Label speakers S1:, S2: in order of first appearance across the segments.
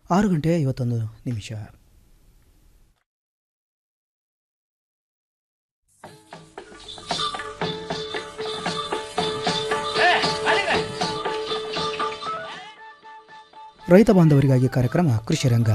S1: ಆರು ಗಂಟೆ ಐವತ್ತೊಂದು ನಿಮಿಷ ರೈತ ಬಾಂಧವರಿಗಾಗಿ ಕಾರ್ಯಕ್ರಮ ಕೃಷಿ ರಂಗ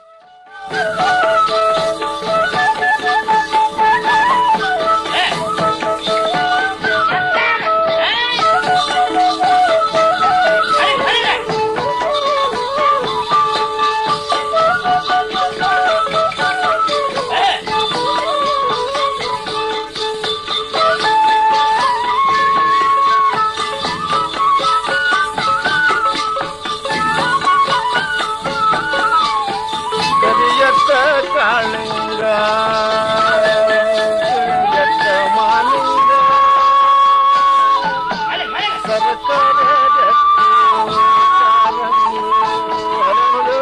S2: ಕರಿಯತ್ತ ಕಾಳಿಂಗ ಕರಿಯತ್ತ ಮಾಲಿಂಗ ಸರಸರ ರತ್ನ ಕಾಲಂಗಿ ಹರಳು.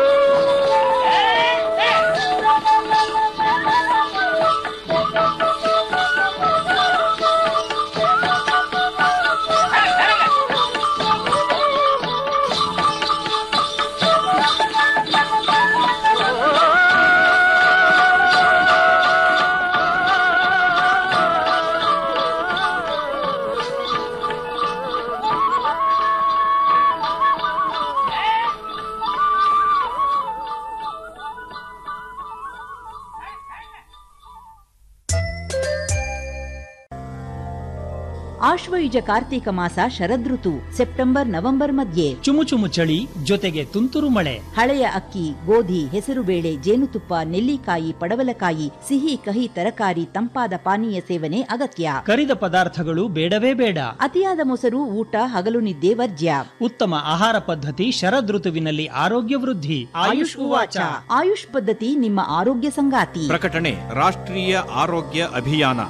S3: ಆಶ್ವಯುಜ ಕಾರ್ತೀಕ ಮಾಸ ಶರದೃತು ಸೆಪ್ಟೆಂಬರ್ ನವೆಂಬರ್ ಮಧ್ಯೆ
S4: ಚುಮು ಚುಮು ಚಳಿ ಜೊತೆಗೆ ತುಂತುರು ಮಳೆ
S3: ಹಳೆಯ ಅಕ್ಕಿ ಗೋಧಿ ಹೆಸರುಬೇಳೆ ಜೇನುತುಪ್ಪ ನೆಲ್ಲಿಕಾಯಿ ಪಡವಲಕಾಯಿ ಸಿಹಿ ಕಹಿ ತರಕಾರಿ ತಂಪಾದ ಪಾನೀಯ ಸೇವನೆ ಅಗತ್ಯ
S4: ಕರಿದ ಪದಾರ್ಥಗಳು ಬೇಡವೇ ಬೇಡ
S3: ಅತಿಯಾದ ಮೊಸರು ಊಟ ಹಗಲು ನಿದ್ದೆ ವರ್ಜ್ಯ
S4: ಉತ್ತಮ ಆಹಾರ ಪದ್ಧತಿ ಶರದೃತುವಿನಲ್ಲಿ ಆರೋಗ್ಯ ವೃದ್ಧಿ ಆಯುಷ್ ಉವಾಚ
S3: ಆಯುಷ್ ಪದ್ಧತಿ ನಿಮ್ಮ ಆರೋಗ್ಯ ಸಂಗಾತಿ
S5: ಪ್ರಕಟಣೆ ರಾಷ್ಟ್ರೀಯ ಆರೋಗ್ಯ ಅಭಿಯಾನ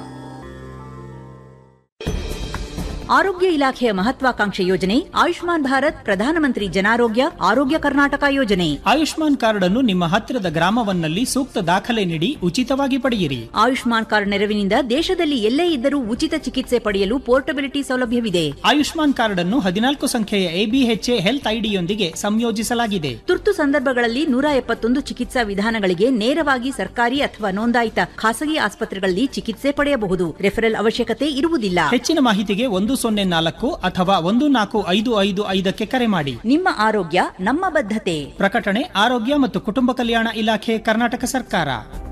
S3: ಆರೋಗ್ಯ ಇಲಾಖೆಯ ಮಹತ್ವಾಕಾಂಕ್ಷೆ ಯೋಜನೆ ಆಯುಷ್ಮಾನ್ ಭಾರತ್ ಪ್ರಧಾನಮಂತ್ರಿ ಜನಾರೋಗ್ಯ ಆರೋಗ್ಯ ಕರ್ನಾಟಕ ಯೋಜನೆ
S4: ಆಯುಷ್ಮಾನ್ ಕಾರ್ಡ್ ಅನ್ನು ನಿಮ್ಮ ಹತ್ತಿರದ ಗ್ರಾಮವನ್ನಲ್ಲಿ ಸೂಕ್ತ ದಾಖಲೆ ನೀಡಿ ಉಚಿತವಾಗಿ ಪಡೆಯಿರಿ
S3: ಆಯುಷ್ಮಾನ್ ಕಾರ್ಡ್ ನೆರವಿನಿಂದ ದೇಶದಲ್ಲಿ ಎಲ್ಲೇ ಇದ್ದರೂ ಉಚಿತ ಚಿಕಿತ್ಸೆ ಪಡೆಯಲು ಪೋರ್ಟಬಿಲಿಟಿ ಸೌಲಭ್ಯವಿದೆ
S4: ಆಯುಷ್ಮಾನ್ ಕಾರ್ಡ್ ಅನ್ನು ಹದಿನಾಲ್ಕು ಸಂಖ್ಯೆಯ ಎಬಿಎಚ್ಎ ಹೆಲ್ತ್ ಐಡಿಯೊಂದಿಗೆ ಸಂಯೋಜಿಸಲಾಗಿದೆ
S3: ತುರ್ತು ಸಂದರ್ಭಗಳಲ್ಲಿ ನೂರ ಎಪ್ಪತ್ತೊಂದು ಚಿಕಿತ್ಸಾ ವಿಧಾನಗಳಿಗೆ ನೇರವಾಗಿ ಸರ್ಕಾರಿ ಅಥವಾ ನೋಂದಾಯಿತ ಖಾಸಗಿ ಆಸ್ಪತ್ರೆಗಳಲ್ಲಿ ಚಿಕಿತ್ಸೆ ಪಡೆಯಬಹುದು ರೆಫರಲ್ ಅವಶ್ಯಕತೆ ಇರುವುದಿಲ್ಲ
S4: ಹೆಚ್ಚಿನ ಮಾಹಿತಿಗೆ ಒಂದು ಸೊನ್ನೆ ನಾಲ್ಕು ಅಥವಾ ಒಂದು ನಾಲ್ಕು ಐದು ಐದು ಐದಕ್ಕೆ ಕರೆ ಮಾಡಿ
S3: ನಿಮ್ಮ ಆರೋಗ್ಯ ನಮ್ಮ ಬದ್ಧತೆ
S4: ಪ್ರಕಟಣೆ ಆರೋಗ್ಯ ಮತ್ತು ಕುಟುಂಬ ಕಲ್ಯಾಣ ಇಲಾಖೆ ಕರ್ನಾಟಕ ಸರ್ಕಾರ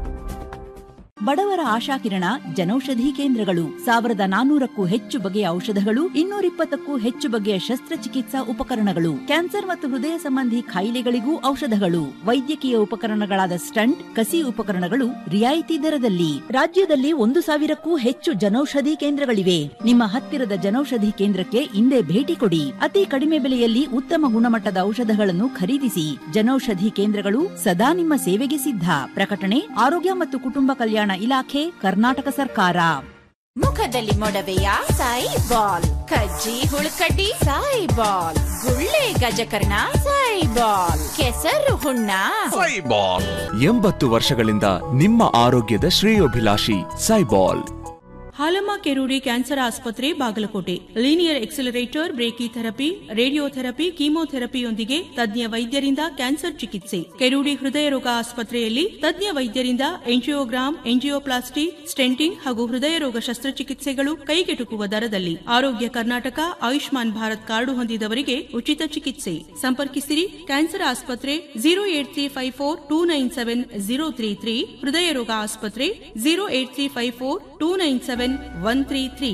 S3: ಬಡವರ ಆಶಾಕಿರಣ ಜನೌಷಧಿ ಕೇಂದ್ರಗಳು ಸಾವಿರದ ನಾನೂರಕ್ಕೂ ಹೆಚ್ಚು ಬಗೆಯ ಔಷಧಗಳು ಇನ್ನೂರಿಪ್ಪತ್ತಕ್ಕೂ ಹೆಚ್ಚು ಬಗೆಯ ಶಸ್ತ್ರಚಿಕಿತ್ಸಾ ಉಪಕರಣಗಳು ಕ್ಯಾನ್ಸರ್ ಮತ್ತು ಹೃದಯ ಸಂಬಂಧಿ ಕಾಯಿಲೆಗಳಿಗೂ ಔಷಧಗಳು ವೈದ್ಯಕೀಯ ಉಪಕರಣಗಳಾದ ಸ್ಟಂಟ್ ಕಸಿ ಉಪಕರಣಗಳು ರಿಯಾಯಿತಿ ದರದಲ್ಲಿ ರಾಜ್ಯದಲ್ಲಿ ಒಂದು ಸಾವಿರಕ್ಕೂ ಹೆಚ್ಚು ಜನೌಷಧಿ ಕೇಂದ್ರಗಳಿವೆ ನಿಮ್ಮ ಹತ್ತಿರದ ಜನೌಷಧಿ ಕೇಂದ್ರಕ್ಕೆ ಇಂದೇ ಭೇಟಿ ಕೊಡಿ ಅತಿ ಕಡಿಮೆ ಬೆಲೆಯಲ್ಲಿ ಉತ್ತಮ ಗುಣಮಟ್ಟದ ಔಷಧಗಳನ್ನು ಖರೀದಿಸಿ ಜನೌಷಧಿ ಕೇಂದ್ರಗಳು ಸದಾ ನಿಮ್ಮ ಸೇವೆಗೆ ಸಿದ್ಧ ಪ್ರಕಟಣೆ ಆರೋಗ್ಯ ಮತ್ತು ಕುಟುಂಬ ಕಲ್ಯಾಣ ಇಲಾಖೆ ಕರ್ನಾಟಕ ಸರ್ಕಾರ
S6: ಮುಖದಲ್ಲಿ ಮೊಡವೆಯ ಸಾಯಿ ಬಾಲ್ ಕಜ್ಜಿ ಹುಳುಕಡ್ಡಿ ಸಾಯಿ ಬಾಲ್ ಗುಳ್ಳೆ ಗಜಕರ್ಣ ಸಾಯಿ ಬಾಲ್ ಕೆಸರು ಹುಣ್ಣ
S7: ಎಂಬತ್ತು ವರ್ಷಗಳಿಂದ ನಿಮ್ಮ ಆರೋಗ್ಯದ ಶ್ರೇಯೋಭಿಲಾಷಿ ಸೈಬಾಲ್
S8: ಹಾಲಮ್ಮ ಕೆರೂಡಿ ಕ್ಯಾನ್ಸರ್ ಆಸ್ಪತ್ರೆ Bagalkot linear accelerator brachytherapy radiotherapy ಕೀಮೋಥೆರಪಿಯೊಂದಿಗೆ ತಜ್ಞ ವೈದ್ಯರಿಂದ ಕ್ಯಾನ್ಸರ್ ಚಿಕಿತ್ಸೆ ಕೆರೂಡಿ ಹೃದಯ ರೋಗ ಆಸ್ಪತ್ರೆಯಲ್ಲಿ ತಜ್ಞ ವೈದ್ಯರಿಂದ ಎಂಜಿಯೋಗ್ರಾಮ್ ಎಂಜಿಯೋಪ್ಲಾಸ್ಟಿ ಸ್ಟೆಂಟಿಂಗ್ ಹಾಗೂ ಹೃದಯ ರೋಗ ಶಸ್ತ್ರಚಿಕಿತ್ಸೆಗಳು ಕೈಗೆಟುಕುವ ದರದಲ್ಲಿ ಆರೋಗ್ಯ ಕರ್ನಾಟಕ ಆಯುಷ್ಮಾನ್ ಭಾರತ್ ಕಾರ್ಡು ಹೊಂದಿದವರಿಗೆ ಉಚಿತ ಚಿಕಿತ್ಸೆ ಸಂಪರ್ಕಿಸಿರಿ ಕ್ಯಾನ್ಸರ್ ಆಸ್ಪತ್ರೆ zero eight three five four two nine seven zero three three ಹೃದಯ ರೋಗ ಆಸ್ಪತ್ರೆ zero eight three five four two nine seven one three three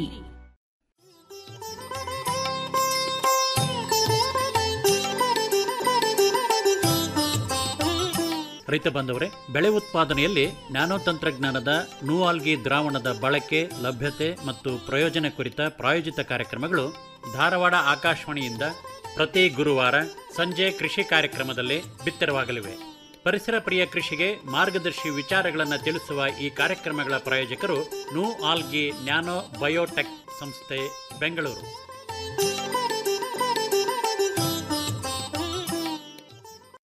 S9: ರೈತ ಬಾಂಧವರೇ ಬೆಳೆ ಉತ್ಪಾದನೆಯಲ್ಲಿ ನ್ಯಾನೋ ತಂತ್ರಜ್ಞಾನದ ನೂಆಲ್ಗಿ ದ್ರಾವಣದ ಬಳಕೆ ಲಭ್ಯತೆ ಮತ್ತು ಪ್ರಯೋಜನ ಕುರಿತ ಪ್ರಾಯೋಜಿತ ಕಾರ್ಯಕ್ರಮಗಳು ಧಾರವಾಡ ಆಕಾಶವಾಣಿಯಿಂದ ಪ್ರತಿ ಗುರುವಾರ ಸಂಜೆ ಕೃಷಿ ಕಾರ್ಯಕ್ರಮದಲ್ಲಿ ಬಿತ್ತರವಾಗಲಿವೆ ಪರಿಸರ ಪ್ರಿಯ ಕೃಷಿಗೆ ಮಾರ್ಗದರ್ಶಿ ವಿಚಾರಗಳನ್ನು ತಿಳಿಸುವ ಈ ಕಾರ್ಯಕ್ರಮಗಳ ಪ್ರಾಯೋಜಕರು ನೂ ಆಲ್ಗಿ ನ್ಯಾನೋ ಬಯೋಟೆಕ್ ಸಂಸ್ಥೆ Bengaluru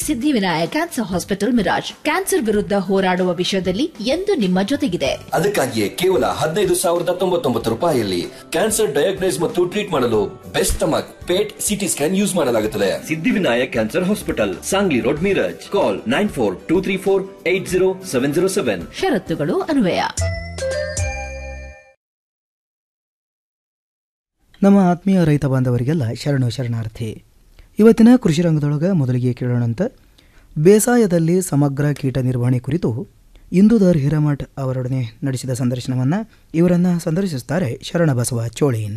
S10: Siddhivinayak cancer hospital Miraj cancer ವಿರುದ್ಧ ಹೋರಾಡುವ ವಿಷಯದಲ್ಲಿ ಎಂದು ನಿಮ್ಮ ಜೊತೆಗಿದೆ
S11: ಅದಕ್ಕಾಗಿಯೇ ಕೇವಲ ಹದಿನೈದು ಸಾವಿರದ ತೊಂಬತ್ತೊಂಬತ್ತು ರೂಪಾಯಿಯಲ್ಲಿ ಕ್ಯಾನ್ಸರ್ ಡಯಾಗ್ನೈಸ್ ಮತ್ತು ಟ್ರೀಟ್ ಮಾಡಲು best stomach PET CT scan use ಮಾಡಲಾಗುತ್ತದೆ Siddhivinayak cancer hospital Sangli road Miraj call nine four two three four eight zero seven zero seven
S10: ಷರತ್ತುಗಳು ಅನ್ವಯ
S1: ನಮ್ಮ ಆತ್ಮೀಯ ರೈತ ಬಾಂಧವರಿಗೆಲ್ಲ ಶರಣು ಶರಣಾರ್ಥಿ ಇವತ್ತಿನ ಕೃಷಿ ರಂಗದೊಳಗೆ ಮೊದಲಿಗೆ ಕೇಳೋಣಂತ ಬೇಸಾಯದಲ್ಲಿ ಸಮಗ್ರ ಕೀಟ ನಿರ್ವಹಣೆ ಕುರಿತು ಇಂದುಧರ್ ಹಿರಮಠ್ ಅವರೊಡನೆ ನಡೆಸಿದ ಸಂದರ್ಶನವನ್ನು ಇವರನ್ನು ಸಂದರ್ಶಿಸುತ್ತಾರೆ ಶರಣಬಸವ ಚೋಳೀನ್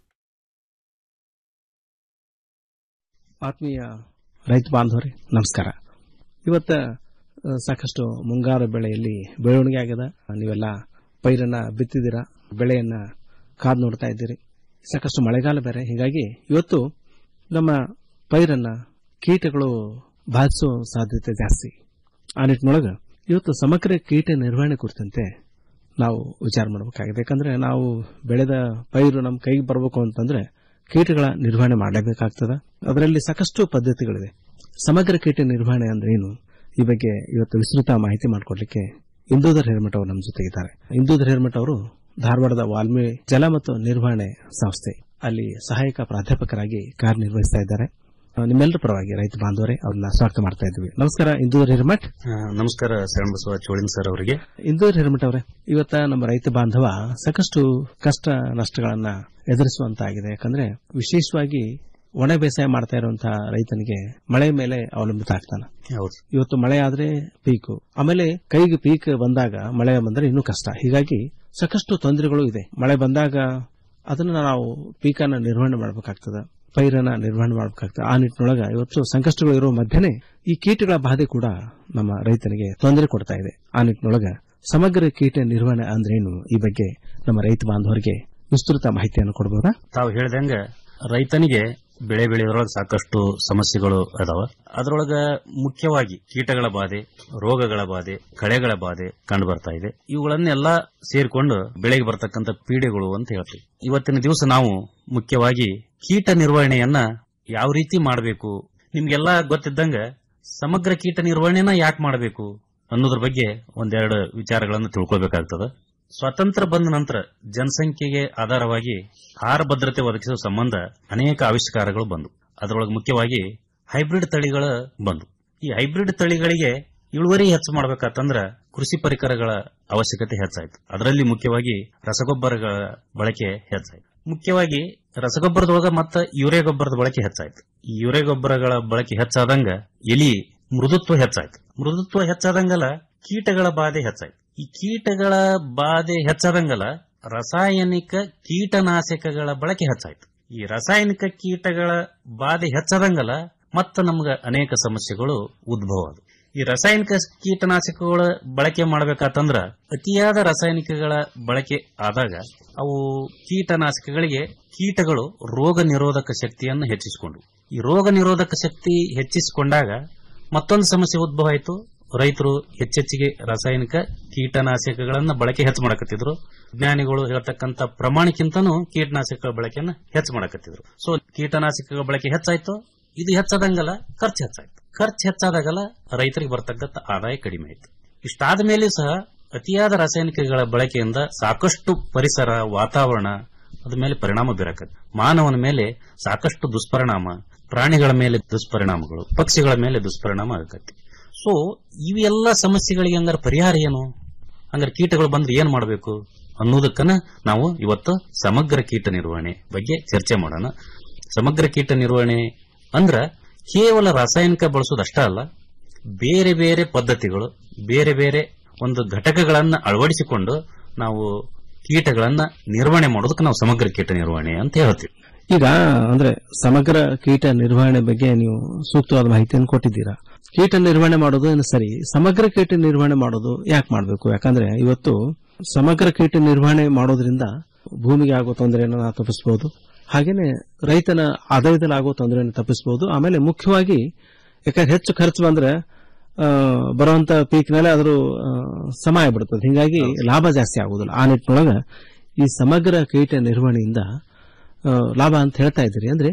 S12: ಆತ್ಮೀಯ ರೈತ ಬಾಂಧವರೇ ನಮಸ್ಕಾರ ಇವತ್ತ ಆ, ಸಾಕಷ್ಟು ಮುಂಗಾರು ಬೆಳೆಯಲ್ಲಿ ಬೆಳವಣಿಗೆ ಆಗ್ಯದ ನೀವೆಲ್ಲ ಪೈರನ್ನ ಬಿತ್ತಿದ್ದೀರಾ ಬೆಳೆಯನ್ನ ಕಾದು ನೋಡ್ತಾ ಇದ್ದೀರಿ ಸಾಕಷ್ಟು ಮಳೆಗಾಲ ಬೇರೆ ಹೀಗಾಗಿ ಇವತ್ತು ನಮ್ಮ ಪೈರನ್ನ ಕೀಟಗಳು ಬಾಧಿಸೋ ಸಾಧ್ಯತೆ ಜಾಸ್ತಿ ಆ ನಿಟ್ಟಿನೊಳಗೆ ಇವತ್ತು ಸಮಗ್ರ ಕೀಟ ನಿರ್ವಹಣೆ ಕುರಿತಂತೆ ನಾವು ವಿಚಾರ ಮಾಡಬೇಕಾಗಿದೆ ಯಾಕಂದ್ರೆ ನಾವು ಬೆಳೆದ ಪೈರು ನಮ್ಮ ಕೈಗೆ ಬರಬೇಕು ಅಂತಂದ್ರೆ ಕೀಟಗಳ ನಿರ್ವಹಣೆ ಮಾಡಲೇಬೇಕಾಗ್ತದ ಅದರಲ್ಲಿ ಸಾಕಷ್ಟು ಪದ್ಧತಿಗಳಿವೆ ಸಮಗ್ರ ಕೀಟ ನಿರ್ವಹಣೆ ಅಂದ್ರೆ ಏನು ಈ ಬಗ್ಗೆ ಇವತ್ತು ವಿಸ್ತೃತ ಮಾಹಿತಿ ಮಾಡಿಕೊಡ್ಲಿಕ್ಕೆ ಇಂದೂಧರ್ ಹಿರಮಠ ಅವರು ನಮ್ಮ ಜೊತೆ ಇದ್ದಾರೆ ಇಂದೂಧರ್ ಹಿರಮಠ ಅವರು ಧಾರವಾಡದ ವಾಲ್ಮಿ ಜಲ ಮತ್ತು ನಿರ್ವಹಣೆ ಸಂಸ್ಥೆ ಅಲ್ಲಿ ಸಹಾಯಕ ಪ್ರಾಧ್ಯಾಪಕರಾಗಿ ಕಾರ್ಯನಿರ್ವಹಿಸ್ತಾ ಇದ್ದಾರೆ ಆ, ನಿಮ್ಮೆಲ್ಲರ ಪರವಾಗಿ ರೈತ ಬಾಂಧವರೇ ಅವ್ರನ್ನ ಸ್ವಾಗತ ಮಾಡ್ತಾ ಇದ್ವಿ ನಮಸ್ಕಾರ ಇಂದೂಧರ್ ಹಿರಮಠ್
S13: ನಮಸ್ಕಾರ ಶರಣಬಸವ ಚೋಳಿನ್ ಸರ್ ಅವರಿಗೆ
S12: ಇಂದೂರ್ ಹಿರಮಠ ಅವರೇ ಇವತ್ತ ನಮ್ಮ ರೈತ ಬಾಂಧವ ಸಾಕಷ್ಟು ಕಷ್ಟ ನಷ್ಟಗಳನ್ನ ಎದುರಿಸುವಂತಾಗಿದೆ ಯಾಕಂದ್ರೆ ವಿಶೇಷವಾಗಿ ಒಣ ಬೇಸಾಯ ಮಾಡ್ತಾ ಇರುವಂತಹ ರೈತನಿಗೆ ಮಳೆ ಮೇಲೆ ಅವಲಂಬಿತ ಆಗ್ತಾನೆ
S13: ಹೌದು
S12: ಇವತ್ತು ಮಳೆ ಆದ್ರೆ ಪೀಕು ಆಮೇಲೆ ಕೈಗೆ ಪೀಕ್ ಬಂದಾಗ ಮಳೆ ಬಂದ್ರೆ ಇನ್ನೂ ಕಷ್ಟ ಹೀಗಾಗಿ ಸಾಕಷ್ಟು ತೊಂದರೆಗಳು ಇದೆ ಮಳೆ ಬಂದಾಗ ಅದನ್ನ ನಾವು ಪೀಕನ್ನ ನಿರ್ವಹಣೆ ಮಾಡಬೇಕಾಗ್ತದೆ ಪೈರನ್ನ ನಿರ್ವಹಣೆ ಮಾಡಬೇಕಾಗ್ತದೆ ಆ ನಿಟ್ಟಿನೊಳಗ ಇವತ್ತು ಸಂಕಷ್ಟಗಳು ಇರುವ ಮಧ್ಯೆ ಈ ಕೀಟಗಳ ಬಾಧೆ ಕೂಡ ನಮ್ಮ ರೈತನಿಗೆ ತೊಂದರೆ ಕೊಡ್ತಾ ಇದೆ ಆ ನಿಟ್ಟಿನೊಳಗ ಸಮಗ್ರ ಕೀಟ ನಿರ್ವಹಣೆ ಅಂದ್ರೇನು ಈ ಬಗ್ಗೆ ನಮ್ಮ ರೈತ ಬಾಂಧವರಿಗೆ ವಿಸ್ತೃತ ಮಾಹಿತಿಯನ್ನು ಕೊಡಬಹುದಾ
S13: ತಾವು ಹೇಳ್ದಂಗ ರೈತನಿಗೆ ಬೆಳೆ ಬೆಳೆಯೋದ್ರೊಳಗೆ ಸಾಕಷ್ಟು ಸಮಸ್ಯೆಗಳು ಅದಾವ ಅದರೊಳಗ ಮುಖ್ಯವಾಗಿ ಕೀಟಗಳ ಬಾಧೆ ರೋಗಗಳ ಬಾಧೆ ಕಳೆಗಳ ಬಾಧೆ ಕಂಡು ಬರ್ತಾ ಇದೆ ಇವುಗಳನ್ನೆಲ್ಲ ಸೇರಿಕೊಂಡು ಬೆಳೆಗೆ ಬರ್ತಕ್ಕಂಥ ಪೀಡೆಗಳು ಅಂತ ಹೇಳ್ತೀವಿ ಇವತ್ತಿನ ದಿವಸ ನಾವು ಮುಖ್ಯವಾಗಿ ಕೀಟ ನಿರ್ವಹಣೆಯನ್ನ ಯಾವ ರೀತಿ ಮಾಡಬೇಕು ನಿಮ್ಗೆಲ್ಲ ಗೊತ್ತಿದ್ದಂಗ ಸಮಗ್ರ ಕೀಟ ನಿರ್ವಹಣೆನ ಯಾಕೆ ಮಾಡಬೇಕು ಅನ್ನೋದ್ರ ಬಗ್ಗೆ ಒಂದೆರಡು ವಿಚಾರಗಳನ್ನು ತಿಳ್ಕೊಬೇಕಾಗ್ತದ ಸ್ವಾತಂತ್ರ್ಯ ಬಂದ ನಂತರ ಜನಸಂಖ್ಯೆಗೆ ಆಧಾರವಾಗಿ ಆಹಾರ ಭದ್ರತೆ ಒದಗಿಸುವ ಸಂಬಂಧ ಅನೇಕ ಆವಿಷ್ಕಾರಗಳು ಬಂದು ಅದರೊಳಗೆ ಮುಖ್ಯವಾಗಿ ಹೈಬ್ರಿಡ್ ತಳಿಗಳ ಬಂದು ಈ ಹೈಬ್ರಿಡ್ ತಳಿಗಳಿಗೆ ಇಳುವರಿ ಹೆಚ್ಚು ಮಾಡಬೇಕಾತಂದ್ರ ಕೃಷಿ ಪರಿಕರಗಳ ಅವಶ್ಯಕತೆ ಹೆಚ್ಚಾಯ್ತು ಅದರಲ್ಲಿ ಮುಖ್ಯವಾಗಿ ರಸಗೊಬ್ಬರಗಳ ಬಳಕೆ ಹೆಚ್ಚಾಯ್ತು ಮುಖ್ಯವಾಗಿ ರಸಗೊಬ್ಬರದೊಳಗ ಮತ್ತ ಯೂರಿಯಾ ಗೊಬ್ಬರದ ಬಳಕೆ ಹೆಚ್ಚಾಯ್ತು ಈ ಯೂರಿಯಾ ಗೊಬ್ಬರಗಳ ಬಳಕೆ ಹೆಚ್ಚಾದಂಗ ಎಲಿ ಮೃದುತ್ವ ಹೆಚ್ಚಾಯ್ತು ಮೃದುತ್ವ ಹೆಚ್ಚಾದಂಗಲ್ಲ ಕೀಟಗಳ ಬಾಧೆ ಹೆಚ್ಚಾಯ್ತು ಈ ಕೀಟಗಳ ಬಾಧೆ ಹೆಚ್ಚಾದಂಗಲ್ಲ ರಾಸಾಯನಿಕ ಕೀಟನಾಶಕಗಳ ಬಳಕೆ ಹೆಚ್ಚಾಯ್ತು ಈ ರಾಸಾಯನಿಕ ಕೀಟಗಳ ಬಾಧೆ ಹೆಚ್ಚಾದಂಗಲ್ಲ ಮತ್ತ ನಮ್ಗ ಅನೇಕ ಸಮಸ್ಯೆಗಳು ಉದ್ಭವ ಆದವು ಈ ರಾಸಾಯನಿಕ ಕೀಟನಾಶಕಗಳ ಬಳಕೆ ಮಾಡಬೇಕಾತಂದ್ರ ಅತಿಯಾದ ರಾಸಾಯನಿಕಗಳ ಬಳಕೆ ಆದಾಗ ಅವು ಕೀಟನಾಶಕಗಳಿಗೆ ಕೀಟಗಳು ರೋಗ ನಿರೋಧಕ ಶಕ್ತಿಯನ್ನು ಹೆಚ್ಚಿಸಿಕೊಂಡು ಈ ರೋಗ ನಿರೋಧಕ ಶಕ್ತಿ ಹೆಚ್ಚಿಸಿಕೊಂಡಾಗ ಮತ್ತೊಂದು ಸಮಸ್ಯೆ ಉದ್ಭವ ಆಯಿತು ರೈತರು ಹೆಚ್ಚೆಚ್ಚಿಗೆ ರಾಸಾಯನಿಕ ಕೀಟನಾಶಕಗಳನ್ನ ಬಳಕೆ ಹೆಚ್ಚು ಮಾಡಕತ್ತಿದ್ರು ವಿಜ್ಞಾನಿಗಳು ಹೇಳ್ತಕ್ಕಂತ ಪ್ರಮಾಣಕ್ಕಿಂತನೂ ಕೀಟನಾಶಕಗಳ ಬಳಕೆಯನ್ನ ಹೆಚ್ಚು ಮಾಡಕತ್ತಿದ್ರು ಸೊ ಕೀಟನಾಶಕಗಳ ಬಳಕೆ ಹೆಚ್ಚಾಯ್ತು ಇದು ಹೆಚ್ಚಾದಂಗಲ್ಲ ಖರ್ಚು ಹೆಚ್ಚಾಯ್ತು ಖರ್ಚು ಹೆಚ್ಚಾದಾಗಲ್ಲ ರೈತರಿಗೆ ಬರ್ತಕ್ಕಂಥ ಆದಾಯ ಕಡಿಮೆ ಆಯ್ತು ಇಷ್ಟಾದ ಮೇಲೆ ಸಹ ಅತಿಯಾದ ರಾಸಾಯನಿಕಗಳ ಬಳಕೆಯಿಂದ ಸಾಕಷ್ಟು ಪರಿಸರ ವಾತಾವರಣ ಅದ ಮೇಲೆ ಪರಿಣಾಮ ಬೀರಕತ್ತೆ ಮಾನವನ ಮೇಲೆ ಸಾಕಷ್ಟು ದುಷ್ಪರಿಣಾಮ ಪ್ರಾಣಿಗಳ ಮೇಲೆ ದುಷ್ಪರಿಣಾಮಗಳು ಪಕ್ಷಿಗಳ ಮೇಲೆ ದುಷ್ಪರಿಣಾಮ ಆಗತ್ತೆ ಸೊ ಇವೆಲ್ಲ ಸಮಸ್ಯೆಗಳಿಗೆ ಹಂಗಾರ ಪರಿಹಾರ ಏನು ಹಂಗಾರೆ ಕೀಟಗಳು ಬಂದ್ರೆ ಏನ್ ಮಾಡಬೇಕು ಅನ್ನೋದಕ್ಕನ ನಾವು ಇವತ್ತು ಸಮಗ್ರ ಕೀಟ ನಿರ್ವಹಣೆ ಬಗ್ಗೆ ಚರ್ಚೆ ಮಾಡೋಣ ಸಮಗ್ರ ಕೀಟ ನಿರ್ವಹಣೆ ಅಂದ್ರ ಕೇವಲ ರಾಸಾಯನಿಕ ಬಳಸೋದಷ್ಟ ಅಲ್ಲ ಬೇರೆ ಬೇರೆ ಪದ್ಧತಿಗಳು ಬೇರೆ ಬೇರೆ ಒಂದು ಘಟಕಗಳನ್ನ ಅಳವಡಿಸಿಕೊಂಡು ನಾವು ಕೀಟಗಳನ್ನ ನಿರ್ವಹಣೆ ಮಾಡೋದಕ್ಕೆ ನಾವು ಸಮಗ್ರ ಕೀಟ ನಿರ್ವಹಣೆ ಅಂತ ಹೇಳ್ತೀವಿ
S12: ಈಗ ಅಂದ್ರೆ ಸಮಗ್ರ ಕೀಟ ನಿರ್ವಹಣೆ ಬಗ್ಗೆ ನೀವು ಸೂಕ್ತವಾದ ಮಾಹಿತಿಯನ್ನು ಕೊಟ್ಟಿದ್ದೀರಾ ಕೀಟ ನಿರ್ವಹಣೆ ಮಾಡೋದು ಏನು ಸರಿ ಸಮಗ್ರ ಕೀಟ ನಿರ್ವಹಣೆ ಮಾಡೋದು ಯಾಕೆ ಮಾಡಬೇಕು ಯಾಕಂದ್ರೆ ಇವತ್ತು ಸಮಗ್ರ ಕೀಟ ನಿರ್ವಹಣೆ ಮಾಡೋದ್ರಿಂದ ಭೂಮಿಗೆ ಆಗೋ ತೊಂದರೆಯನ್ನು ನಾವು ತಪ್ಪಿಸಬಹುದು ಹಾಗೇನೆ ರೈತನ ಆದಾಯದಲ್ಲಿ ಆಗೋ ತೊಂದರೆಯನ್ನು ತಪ್ಪಿಸಬಹುದು ಆಮೇಲೆ ಮುಖ್ಯವಾಗಿ ಯಾಕಂದ್ರೆ ಹೆಚ್ಚು ಖರ್ಚು ಬಂದ್ರೆ ಆ, ಬರುವಂತ ಪೀಕ್ನಲ್ಲೇ ಅದ್ರ ಆ, ಸಮ ಆಗ್ಬಿಡ್ತದೆ ಹಿಂಗಾಗಿ ಲಾಭ ಜಾಸ್ತಿ ಆಗುದಿಲ್ಲ ಆ ನಿಟ್ಟಿನೊಳಗ ಈ ಸಮಗ್ರ ಕೀಟ ನಿರ್ವಹಣೆಯಿಂದ ಆ, ಲಾಭ ಅಂತ ಹೇಳ್ತಾ ಇದ್ದೀರಿ ಅಂದ್ರೆ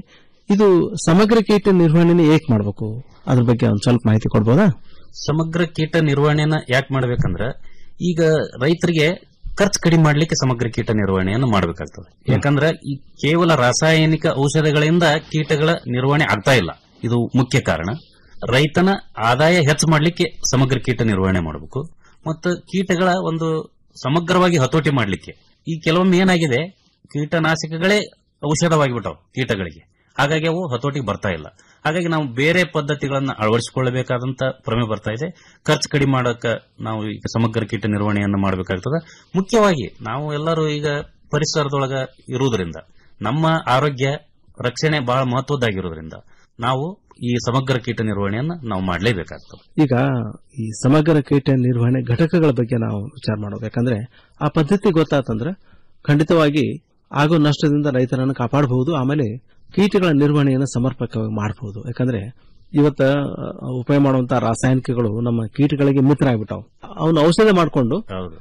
S12: ಇದು ಸಮಗ್ರ ಕೀಟ ನಿರ್ವಹಣೆನ ಏಕ್ ಮಾಡಬೇಕು ಅದ್ರ ಬಗ್ಗೆ ಒಂದ್ ಸ್ವಲ್ಪ ಮಾಹಿತಿ ಕೊಡ್ಬೋದಾ
S13: ಸಮಗ್ರ ಕೀಟ ನಿರ್ವಹಣೆಯನ್ನ ಯಾಕೆ ಮಾಡ್ಬೇಕಂದ್ರ ಈಗ ರೈತರಿಗೆ ಖರ್ಚು ಕಡಿಮೆ ಮಾಡ್ಲಿಕ್ಕೆ ಸಮಗ್ರ ಕೀಟ ನಿರ್ವಹಣೆಯನ್ನು ಮಾಡಬೇಕಾಗ್ತದೆ ಯಾಕಂದ್ರೆ ಈ ಕೇವಲ ರಾಸಾಯನಿಕ ಔಷಧಗಳಿಂದ ಕೀಟಗಳ ನಿರ್ವಹಣೆ ಆಗ್ತಾ ಇಲ್ಲ ಇದು ಮುಖ್ಯ ಕಾರಣ ರೈತನ ಆದಾಯ ಹೆಚ್ಚು ಮಾಡ್ಲಿಕ್ಕೆ ಸಮಗ್ರ ಕೀಟ ನಿರ್ವಹಣೆ ಮಾಡಬೇಕು ಮತ್ತು ಕೀಟಗಳ ಒಂದು ಸಮಗ್ರವಾಗಿ ಹತೋಟಿ ಮಾಡ್ಲಿಕ್ಕೆ ಈ ಕೆಲವೊಮ್ಮೆ ಏನಾಗಿದೆ ಕೀಟನಾಶಕಗಳೇ ಔಷಧವಾಗಿಬಿಟ್ಟವು ಕೀಟಗಳಿಗೆ ಹಾಗಾಗಿ ಅವು ಹತೋಟಿಗೆ ಬರ್ತಾ ಇಲ್ಲ ಹಾಗಾಗಿ ನಾವು ಬೇರೆ ಪದ್ಧತಿಗಳನ್ನ ಅಳವಡಿಸಿಕೊಳ್ಳಬೇಕಾದಂತ ಪ್ರಮೆ ಬರ್ತಾ ಇದೆ ಖರ್ಚು ಕಡಿಮೆ ಮಾಡಕ ನಾವು ಈಗ ಸಮಗ್ರ ಕೀಟ ನಿರ್ವಹಣೆಯನ್ನು ಮಾಡಬೇಕಾಗ್ತದೆ ಮುಖ್ಯವಾಗಿ ನಾವು ಎಲ್ಲರೂ ಈಗ ಪರಿಸರದೊಳಗ ಇರುವುದರಿಂದ ನಮ್ಮ ಆರೋಗ್ಯ ರಕ್ಷಣೆ ಬಹಳ ಮಹತ್ವದ್ದಾಗಿರೋದ್ರಿಂದ ನಾವು ಈ ಸಮಗ್ರ ಕೀಟ ನಿರ್ವಹಣೆಯನ್ನ ನಾವು ಮಾಡಲೇಬೇಕಾಗ್ತದೆ
S12: ಈಗ ಈ ಸಮಗ್ರ ಕೀಟ ನಿರ್ವಹಣೆ ಘಟಕಗಳ ಬಗ್ಗೆ ನಾವು ವಿಚಾರ ಮಾಡೋದು ಯಾಕಂದ್ರೆ ಆ ಪದ್ಧತಿ ಗೊತ್ತಾತಂದ್ರೆ ಖಂಡಿತವಾಗಿ ಆಗೋ ನಷ್ಟದಿಂದ ರೈತರನ್ನು ಕಾಪಾಡಬಹುದು ಆಮೇಲೆ ಕೀಟಗಳ ನಿರ್ವಹಣೆಯನ್ನು ಸಮರ್ಪಕವಾಗಿ ಮಾಡಬಹುದು ಯಾಕಂದ್ರೆ ಇವತ್ತ ಆ, ಉಪಯೋಗ ಮಾಡುವಂತ ರಾಸಾಯನಿಕಗಳು ನಮ್ಮ ಕೀಟಗಳಿಗೆ ಮಿತ್ರ ಆಗ್ಬಿಟ್ಟಾವು ಅವನ್ನ ಔಷಧ ಮಾಡಿಕೊಂಡು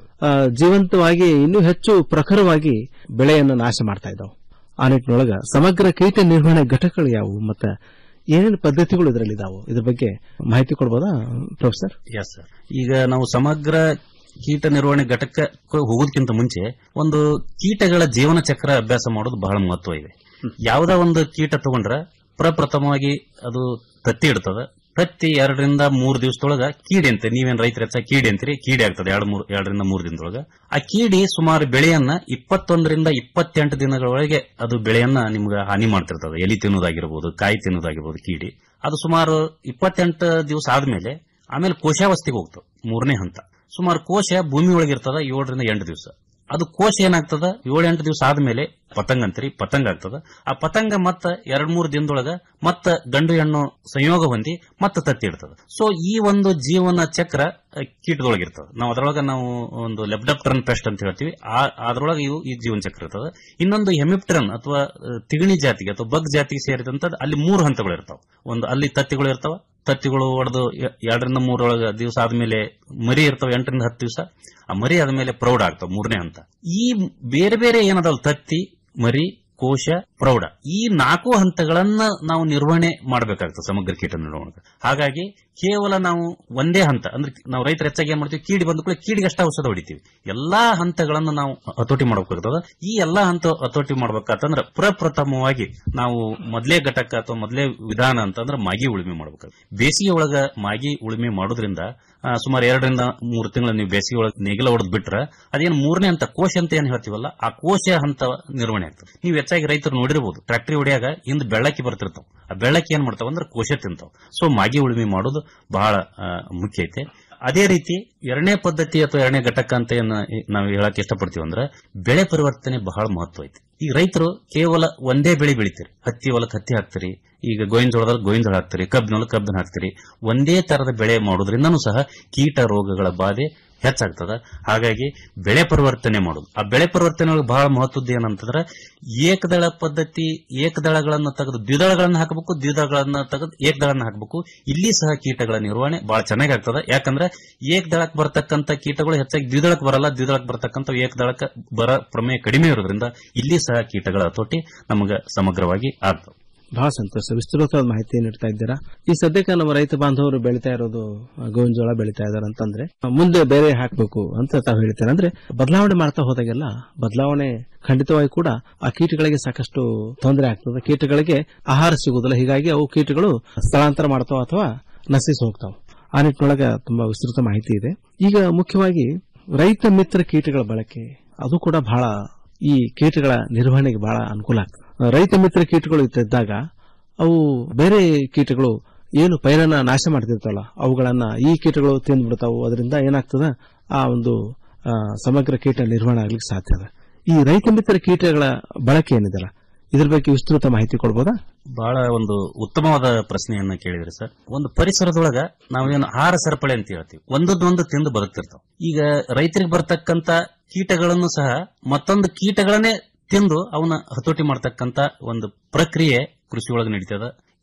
S12: ಜೀವಂತವಾಗಿ ಇನ್ನೂ ಹೆಚ್ಚು ಪ್ರಖರವಾಗಿ ಬೆಳೆಯನ್ನು ನಾಶ ಮಾಡ್ತಾ ಇದ್ದಾವೆ ಆ ನಿಟ್ಟಿನೊಳಗ ಸಮಗ್ರ ಕೀಟ ನಿರ್ವಹಣೆ ಘಟಕಗಳು ಯಾವುವು ಮತ್ತೆ ಏನೇನು ಪದ್ಧತಿಗಳು ಇದರಲ್ಲಿ ಇದಾವೆ ಇದ್ರ ಬಗ್ಗೆ ಮಾಹಿತಿ ಕೊಡ್ಬೋದಾ ಪ್ರೊಫೆಸರ್
S13: ಎಸ್ ಸರ್ ಈಗ ನಾವು ಸಮಗ್ರ ಕೀಟ ನಿರ್ವಹಣೆ ಘಟಕಕ್ಕೆ ಹೋಗೋದಕ್ಕಿಂತ ಮುಂಚೆ ಒಂದು ಕೀಟಗಳ ಜೀವನ ಚಕ್ರ ಅಭ್ಯಾಸ ಮಾಡೋದು ಬಹಳ ಮಹತ್ವ ಇದೆ ಯಾವುದೇ ಒಂದು ಕೀಟ ತಗೊಂಡ್ರ ಪ್ರಪ್ರಥಮವಾಗಿ ಅದು ತತ್ತಿ ಇಡ್ತದ ತತ್ತಿ ಎರಡರಿಂದ ಮೂರು ದಿವಸದೊಳಗ ಕೀಡಿ ಅಂತ ನೀವೇನ್ ರೈತರ ಹೆಚ್ಚ ಕೀಡಿ ಅಂತೀರಿ ಕೀಡಿ ಆಗ್ತದೆ ಎರಡು ಮೂರು ಎರಡರಿಂದ ಮೂರು ದಿನದೊಳಗ ಆ ಕೀಡಿ ಸುಮಾರು ಬೆಳೆಯನ್ನ ಇಪ್ಪತ್ತೊಂದರಿಂದ ಇಪ್ಪತ್ತೆಂಟು ದಿನಗಳೊಳಗೆ ಅದು ಬೆಳೆಯನ್ನ ನಿಮ್ಗೆ ಹಾನಿ ಮಾಡ್ತಿರ್ತದೆ ಎಲಿ ತಿನ್ನೋದಾಗಿರ್ಬೋದು ಕಾಯಿ ತಿನ್ನೋದಾಗಿರ್ಬೋದು ಕೀಡಿ ಅದು ಸುಮಾರು ಇಪ್ಪತ್ತೆಂಟು ದಿವಸ ಆದ್ಮೇಲೆ ಆಮೇಲೆ ಕೋಶಾವಸ್ಥೆಗೆ ಹೋಗ್ತದೆ ಮೂರನೇ ಹಂತ ಸುಮಾರು ಕೋಶ ಭೂಮಿ ಒಳಗಿರ್ತದ ಏಳರಿಂದ ಎಂಟು ದಿವಸ ಅದು ಕೋಶ ಏನಾಗ್ತದ ಏಳು ಎಂಟು ದಿವಸ ಆದ್ಮೇಲೆ ಪತಂಗ ಅಂತೀರಿ ಪತಂಗ ಆಗ್ತದ ಆ ಪತಂಗ ಮತ್ತ ಎರಡ್ ಮೂರು ದಿನದೊಳಗ ಮತ್ತ ಗಂಡು ಹೆಣ್ಣು ಸಂಯೋಗ ಹೊಂದಿ ಮತ್ತ ತತ್ತಿ ಇಡ್ತದ ಸೊ ಈ ಒಂದು ಜೀವನ ಚಕ್ರ ಆ, ಕೀಟದೊಳಗಿರ್ತದ ನಾವು ಅದರೊಳಗ ನಾವು ಒಂದು ಲೆಬ್ಡಪ್ಟರನ್ ಪೆಸ್ಟ್ ಅಂತ ಹೇಳ್ತೀವಿ ಆ- ಅದ್ರೊಳಗೆ ಇವು ಈ ಜೀವನ ಚಕ್ರ ಇರ್ತದ ಇನ್ನೊಂದು ಹೆಮಿಪ್ಟರನ್ ಅಥವಾ ಆ, ತಿಗಣಿ ಜಾತಿಗೆ ಅಥವಾ ಬಗ್ ಜಾತಿಗೆ ಸೇರಿದಂತ ಅಲ್ಲಿ ಮೂರು ಹಂತಗಳು ಇರ್ತಾವ ಒಂದು ಅಲ್ಲಿ ತತ್ತಿಗಳು ಇರ್ತಾವ ತತ್ತಿಗಳು ಹೊಡೆದು ಎರಡರಿಂದ ಮೂರೊಳಗ ದಿವಸ ಆದ್ಮೇಲೆ ಮರಿ ಇರ್ತಾವ ಎಂಟರಿಂದ ಹತ್ತು ದಿವಸ ಆ ಮರಿ ಆದ್ಮೇಲೆ ಪ್ರೌಢ ಆಗ್ತಾವ ಮೂರನೇ ಹಂತ ಈ ಬೇರೆ ಬೇರೆ ಏನದಾವಲ್ಲ ತತ್ತಿ ಮರಿ ಕೋಶ ಪ್ರೌಢ ಈ ನಾಲ್ಕು ಹಂತಗಳನ್ನ ನಾವು ನಿರ್ವಹಣೆ ಮಾಡಬೇಕಾಗ್ತದೆ ಸಮಗ್ರ ಕೀಟ ನಿರ್ವಹಣೆ ಹಾಗಾಗಿ ಕೇವಲ ನಾವು ಒಂದೇ ಹಂತ ಅಂದ್ರೆ ನಾವು ರೈತರ ಹೆಚ್ಚಾಗಿ ಏನ್ ಮಾಡ್ತೀವಿ ಕೀಡಿ ಬಂದ ಕೂಡ ಕೀಡಿಗೆ ಅಷ್ಟ ಔಷಧ ಹೊಡಿತೀವಿ ಎಲ್ಲಾ ಹಂತಗಳನ್ನು ನಾವು ಹತೋಟಿ ಮಾಡಬೇಕಾಗ್ತದ ಈ ಎಲ್ಲಾ ಹಂತ ಹತೋಟಿ ಮಾಡ್ಬೇಕಂತಂದ್ರೆ ಪ್ರಪ್ರಥಮವಾಗಿ ನಾವು ಮೊದಲೇ ಘಟಕ ಅಥವಾ ಮೊದಲೇ ವಿಧಾನ ಅಂತಂದ್ರೆ ಮಾಗಿ ಉಳುಮೆ ಮಾಡ್ಬೇಕಾಗ್ತದೆ ಬೇಸಿಗೆ ಒಳಗ ಮಾಗಿ ಉಳುಮೆ ಮಾಡೋದ್ರಿಂದ ಆ, ಸುಮಾರು ಎರಡರಿಂದ ಮೂರು ತಿಂಗಳ ನೀವು ಬೇಸಿಗೆ ಒಳಗೆ ನೆಗಲ ಹೊಡೆದ್ ಬಿಟ್ರೆ ಅದೇನು ಮೂರನೇ ಹಂತ ಕೋಶ ಅಂತ ಏನ್ ಹೇಳ್ತೀವಲ್ಲ ಆ ಕೋಶ ಹಂತ ನಿರ್ವಹಣೆ ಆಗ್ತದೆ ನೀವು ಹೆಚ್ಚಾಗಿ ರೈತರು ನೋಡಿರ್ಬೋದು ಟ್ರಾಕ್ಟರಿ ಹೊಡಿಯಾಗ ಹಿಂದ್ ಬೆಳ್ಳಕ್ಕಿ ಬರ್ತಿರ್ತಾವ ಆ ಬೆಳ್ಳಕ್ಕಿ ಏನ್ ಮಾಡ್ತಾವ ಅಂದ್ರೆ ಕೋಶ ತಿಂತಾವ ಸೊ ಮಾಗಿ ಉಳುಮೆ ಮಾಡೋದು ಬಹಳ ಆ, ಮುಖ್ಯ ಐತೆ ಅದೇ ರೀತಿ ಎರಡನೇ ಪದ್ಧತಿ ಅಥವಾ ಎರಡನೇ ಘಟಕ ಅಂತ ಏನ್ ನಾವು ಹೇಳಕ್ ಇಷ್ಟಪಡ್ತೀವಿ ಅಂದ್ರೆ ಬೆಳೆ ಪರಿವರ್ತನೆ ಬಹಳ ಮಹತ್ವ ಐತಿ ಈಗ ರೈತರು ಕೇವಲ ಒಂದೇ ಬೆಳೆ ಬೆಳಿತೀರಿ ಹತ್ತಿ ಹೊಲಕ್ಕೆ ಹತ್ತಿ ಹಾಕ್ತೀರಿ ಈಗ ಗೋವಿನ ಜೋಳದಲ್ಲಿ ಗೋವಿನ ಜೋಳ ಹಾಕ್ತೀರಿ ಕಬ್ಬಿನೊಳಗೆ ಕಬ್ಬಿನ ಹಾಕ್ತೀರಿ ಒಂದೇ ತರದ ಬೆಳೆ ಮಾಡೋದ್ರಿಂದನೂ ಸಹ ಕೀಟ ರೋಗಗಳ ಬಾಧೆ ಹೆಚ್ಚಾಗ್ತದ ಹಾಗಾಗಿ ಬೆಳೆ ಪರಿವರ್ತನೆ ಮಾಡೋದು ಆ ಬೆಳೆ ಪರಿವರ್ತನೆ ಒಳಗೆ ಬಹಳ ಮಹತ್ವದ್ದು ಏನಂತಂದ್ರೆ ಏಕದಳ ಪದ್ಧತಿ ಏಕದಳಗಳನ್ನ ತೆಗೆದು ದ್ವಿದಳಗಳನ್ನ ಹಾಕಬೇಕು ದ್ವಿದಳಗಳನ್ನ ತೆಗೆದು ಏಕದಳನ್ನ ಹಾಕಬೇಕು ಇಲ್ಲಿ ಸಹ ಕೀಟಗಳ ನಿರ್ವಹಣೆ ಬಹಳ ಚೆನ್ನಾಗಿ ಆಗ್ತದ ಯಾಕಂದ್ರೆ ಏಕದಳಕ್ಕೆ ಬರ್ತಕ್ಕಂತ ಕೀಟಗಳು ಹೆಚ್ಚಾಗಿ ದ್ವಿದಳಕ್ಕೆ ಬರಲ್ಲ ದ್ವಿದಳಕ್ಕೆ ಬರ್ತಕ್ಕಂಥ ಏಕದಳಕ್ಕೆ ಬರ ಪ್ರಮೇಯ ಕಡಿಮೆ ಇರೋದ್ರಿಂದ ಇಲ್ಲಿ ಸಹ ಕೀಟಗಳ ಹತೋಟಿ ನಮಗೆ ಸಮಗ್ರವಾಗಿ ಆಗ್ತದೆ
S12: ಬಹಳ ಸಂತೋಷ ವಿಸ್ತೃತವಾದ ಮಾಹಿತಿ ನೀಡ್ತಾ ಇದ್ದೀರಾ ಈ ಸದ್ಯಕ್ಕೆ ನಮ್ಮ ರೈತ ಬಾಂಧವರು ಬೆಳಿತಾ ಇರೋದು ಆ, ಗೋವಿನ ಜೋಳ ಬೆಳಿತಾ ಇದಾರೆ ಅಂತಂದ್ರೆ ಆ, ಮುಂದೆ ಬೇರೆ ಹಾಕಬೇಕು ಅಂತ ತಾವು ಹೇಳ್ತಾರೆ ಅಂದ್ರೆ ಬದಲಾವಣೆ ಮಾಡ್ತಾ ಹೋದಾಗೆಲ್ಲ ಬದಲಾವಣೆ ಖಂಡಿತವಾಗಿ ಕೂಡ ಆ ಕೀಟಗಳಿಗೆ ಸಾಕಷ್ಟು ತೊಂದರೆ ಆಗ್ತದೆ ಕೀಟಗಳಿಗೆ ಆಹಾರ ಸಿಗುವುದಿಲ್ಲ ಹೀಗಾಗಿ ಅವು ಕೀಟಗಳು ಸ್ಥಳಾಂತರ ಮಾಡ್ತಾವ ಅಥವಾ ನಶಿಸಿ ಹೋಗ್ತಾವ ಆ ನಿಟ್ಟಿನೊಳಗೆ ತುಂಬಾ ವಿಸ್ತೃತ ಮಾಹಿತಿ ಇದೆ ಈಗ ಮುಖ್ಯವಾಗಿ ರೈತ ಮಿತ್ರ ಕೀಟಗಳ ಬಳಕೆ ಅದು ಕೂಡ ಬಹಳ ಈ ಕೀಟಗಳ ನಿರ್ವಹಣೆಗೆ ಬಹಳ ಅನುಕೂಲ ಆಗ್ತದೆ ರೈತ ಮಿತ್ರ ಕೀಟಗಳು ಇದ್ದಾಗ ಅವು ಬೇರೆ ಕೀಟಗಳು ಏನು ಪೈರನ್ನ ನಾಶ ಮಾಡ್ತಿರ್ತಾವಲ್ಲ ಅವುಗಳನ್ನ ಈ ಕೀಟಗಳು ತಿಂದ್ಬಿಡ್ತಾವು ಅದರಿಂದ ಏನಾಗ್ತದ ಆ ಒಂದು ಆ, ಸಮಗ್ರ ಕೀಟ ನಿರ್ವಹಣೆ ಆಗ್ಲಿಕ್ಕೆ ಸಾಧ್ಯ ಅದ ಈ ರೈತ ಮಿತ್ರ ಕೀಟಗಳ ಬಳಕೆ ಏನಿದೆಲ್ಲ ಇದ್ರ ಬಗ್ಗೆ ವಿಸ್ತೃತ ಮಾಹಿತಿ ಕೊಡ್ಬೋದಾ
S13: ಬಹಳ ಒಂದು ಉತ್ತಮವಾದ ಪ್ರಶ್ನೆಯನ್ನ ಕೇಳಿದ್ರಿ ಸರ್ ಒಂದು ಪರಿಸರದೊಳಗ ನಾವೇನು ಆಹಾರ ಸರಪಳಿ ಅಂತ ಹೇಳ್ತೀವಿ ಒಂದೊಂದೊಂದು ತಿಂದು ಬದುಕ್ತಿರ್ತಾವ ಈಗ ರೈತರಿಗೆ ಬರ್ತಕ್ಕಂತ ಕೀಟಗಳನ್ನು ಸಹ ಮತ್ತೊಂದು ಕೀಟಗಳನ್ನೇ ತಿಂದು ಅವನ್ನ ಹತೋಟಿ ಮಾಡ್ತಕ್ಕಂತ ಒಂದು ಪ್ರಕ್ರಿಯೆ ಕೃಷಿ ಒಳಗೆ ನಡೀತದ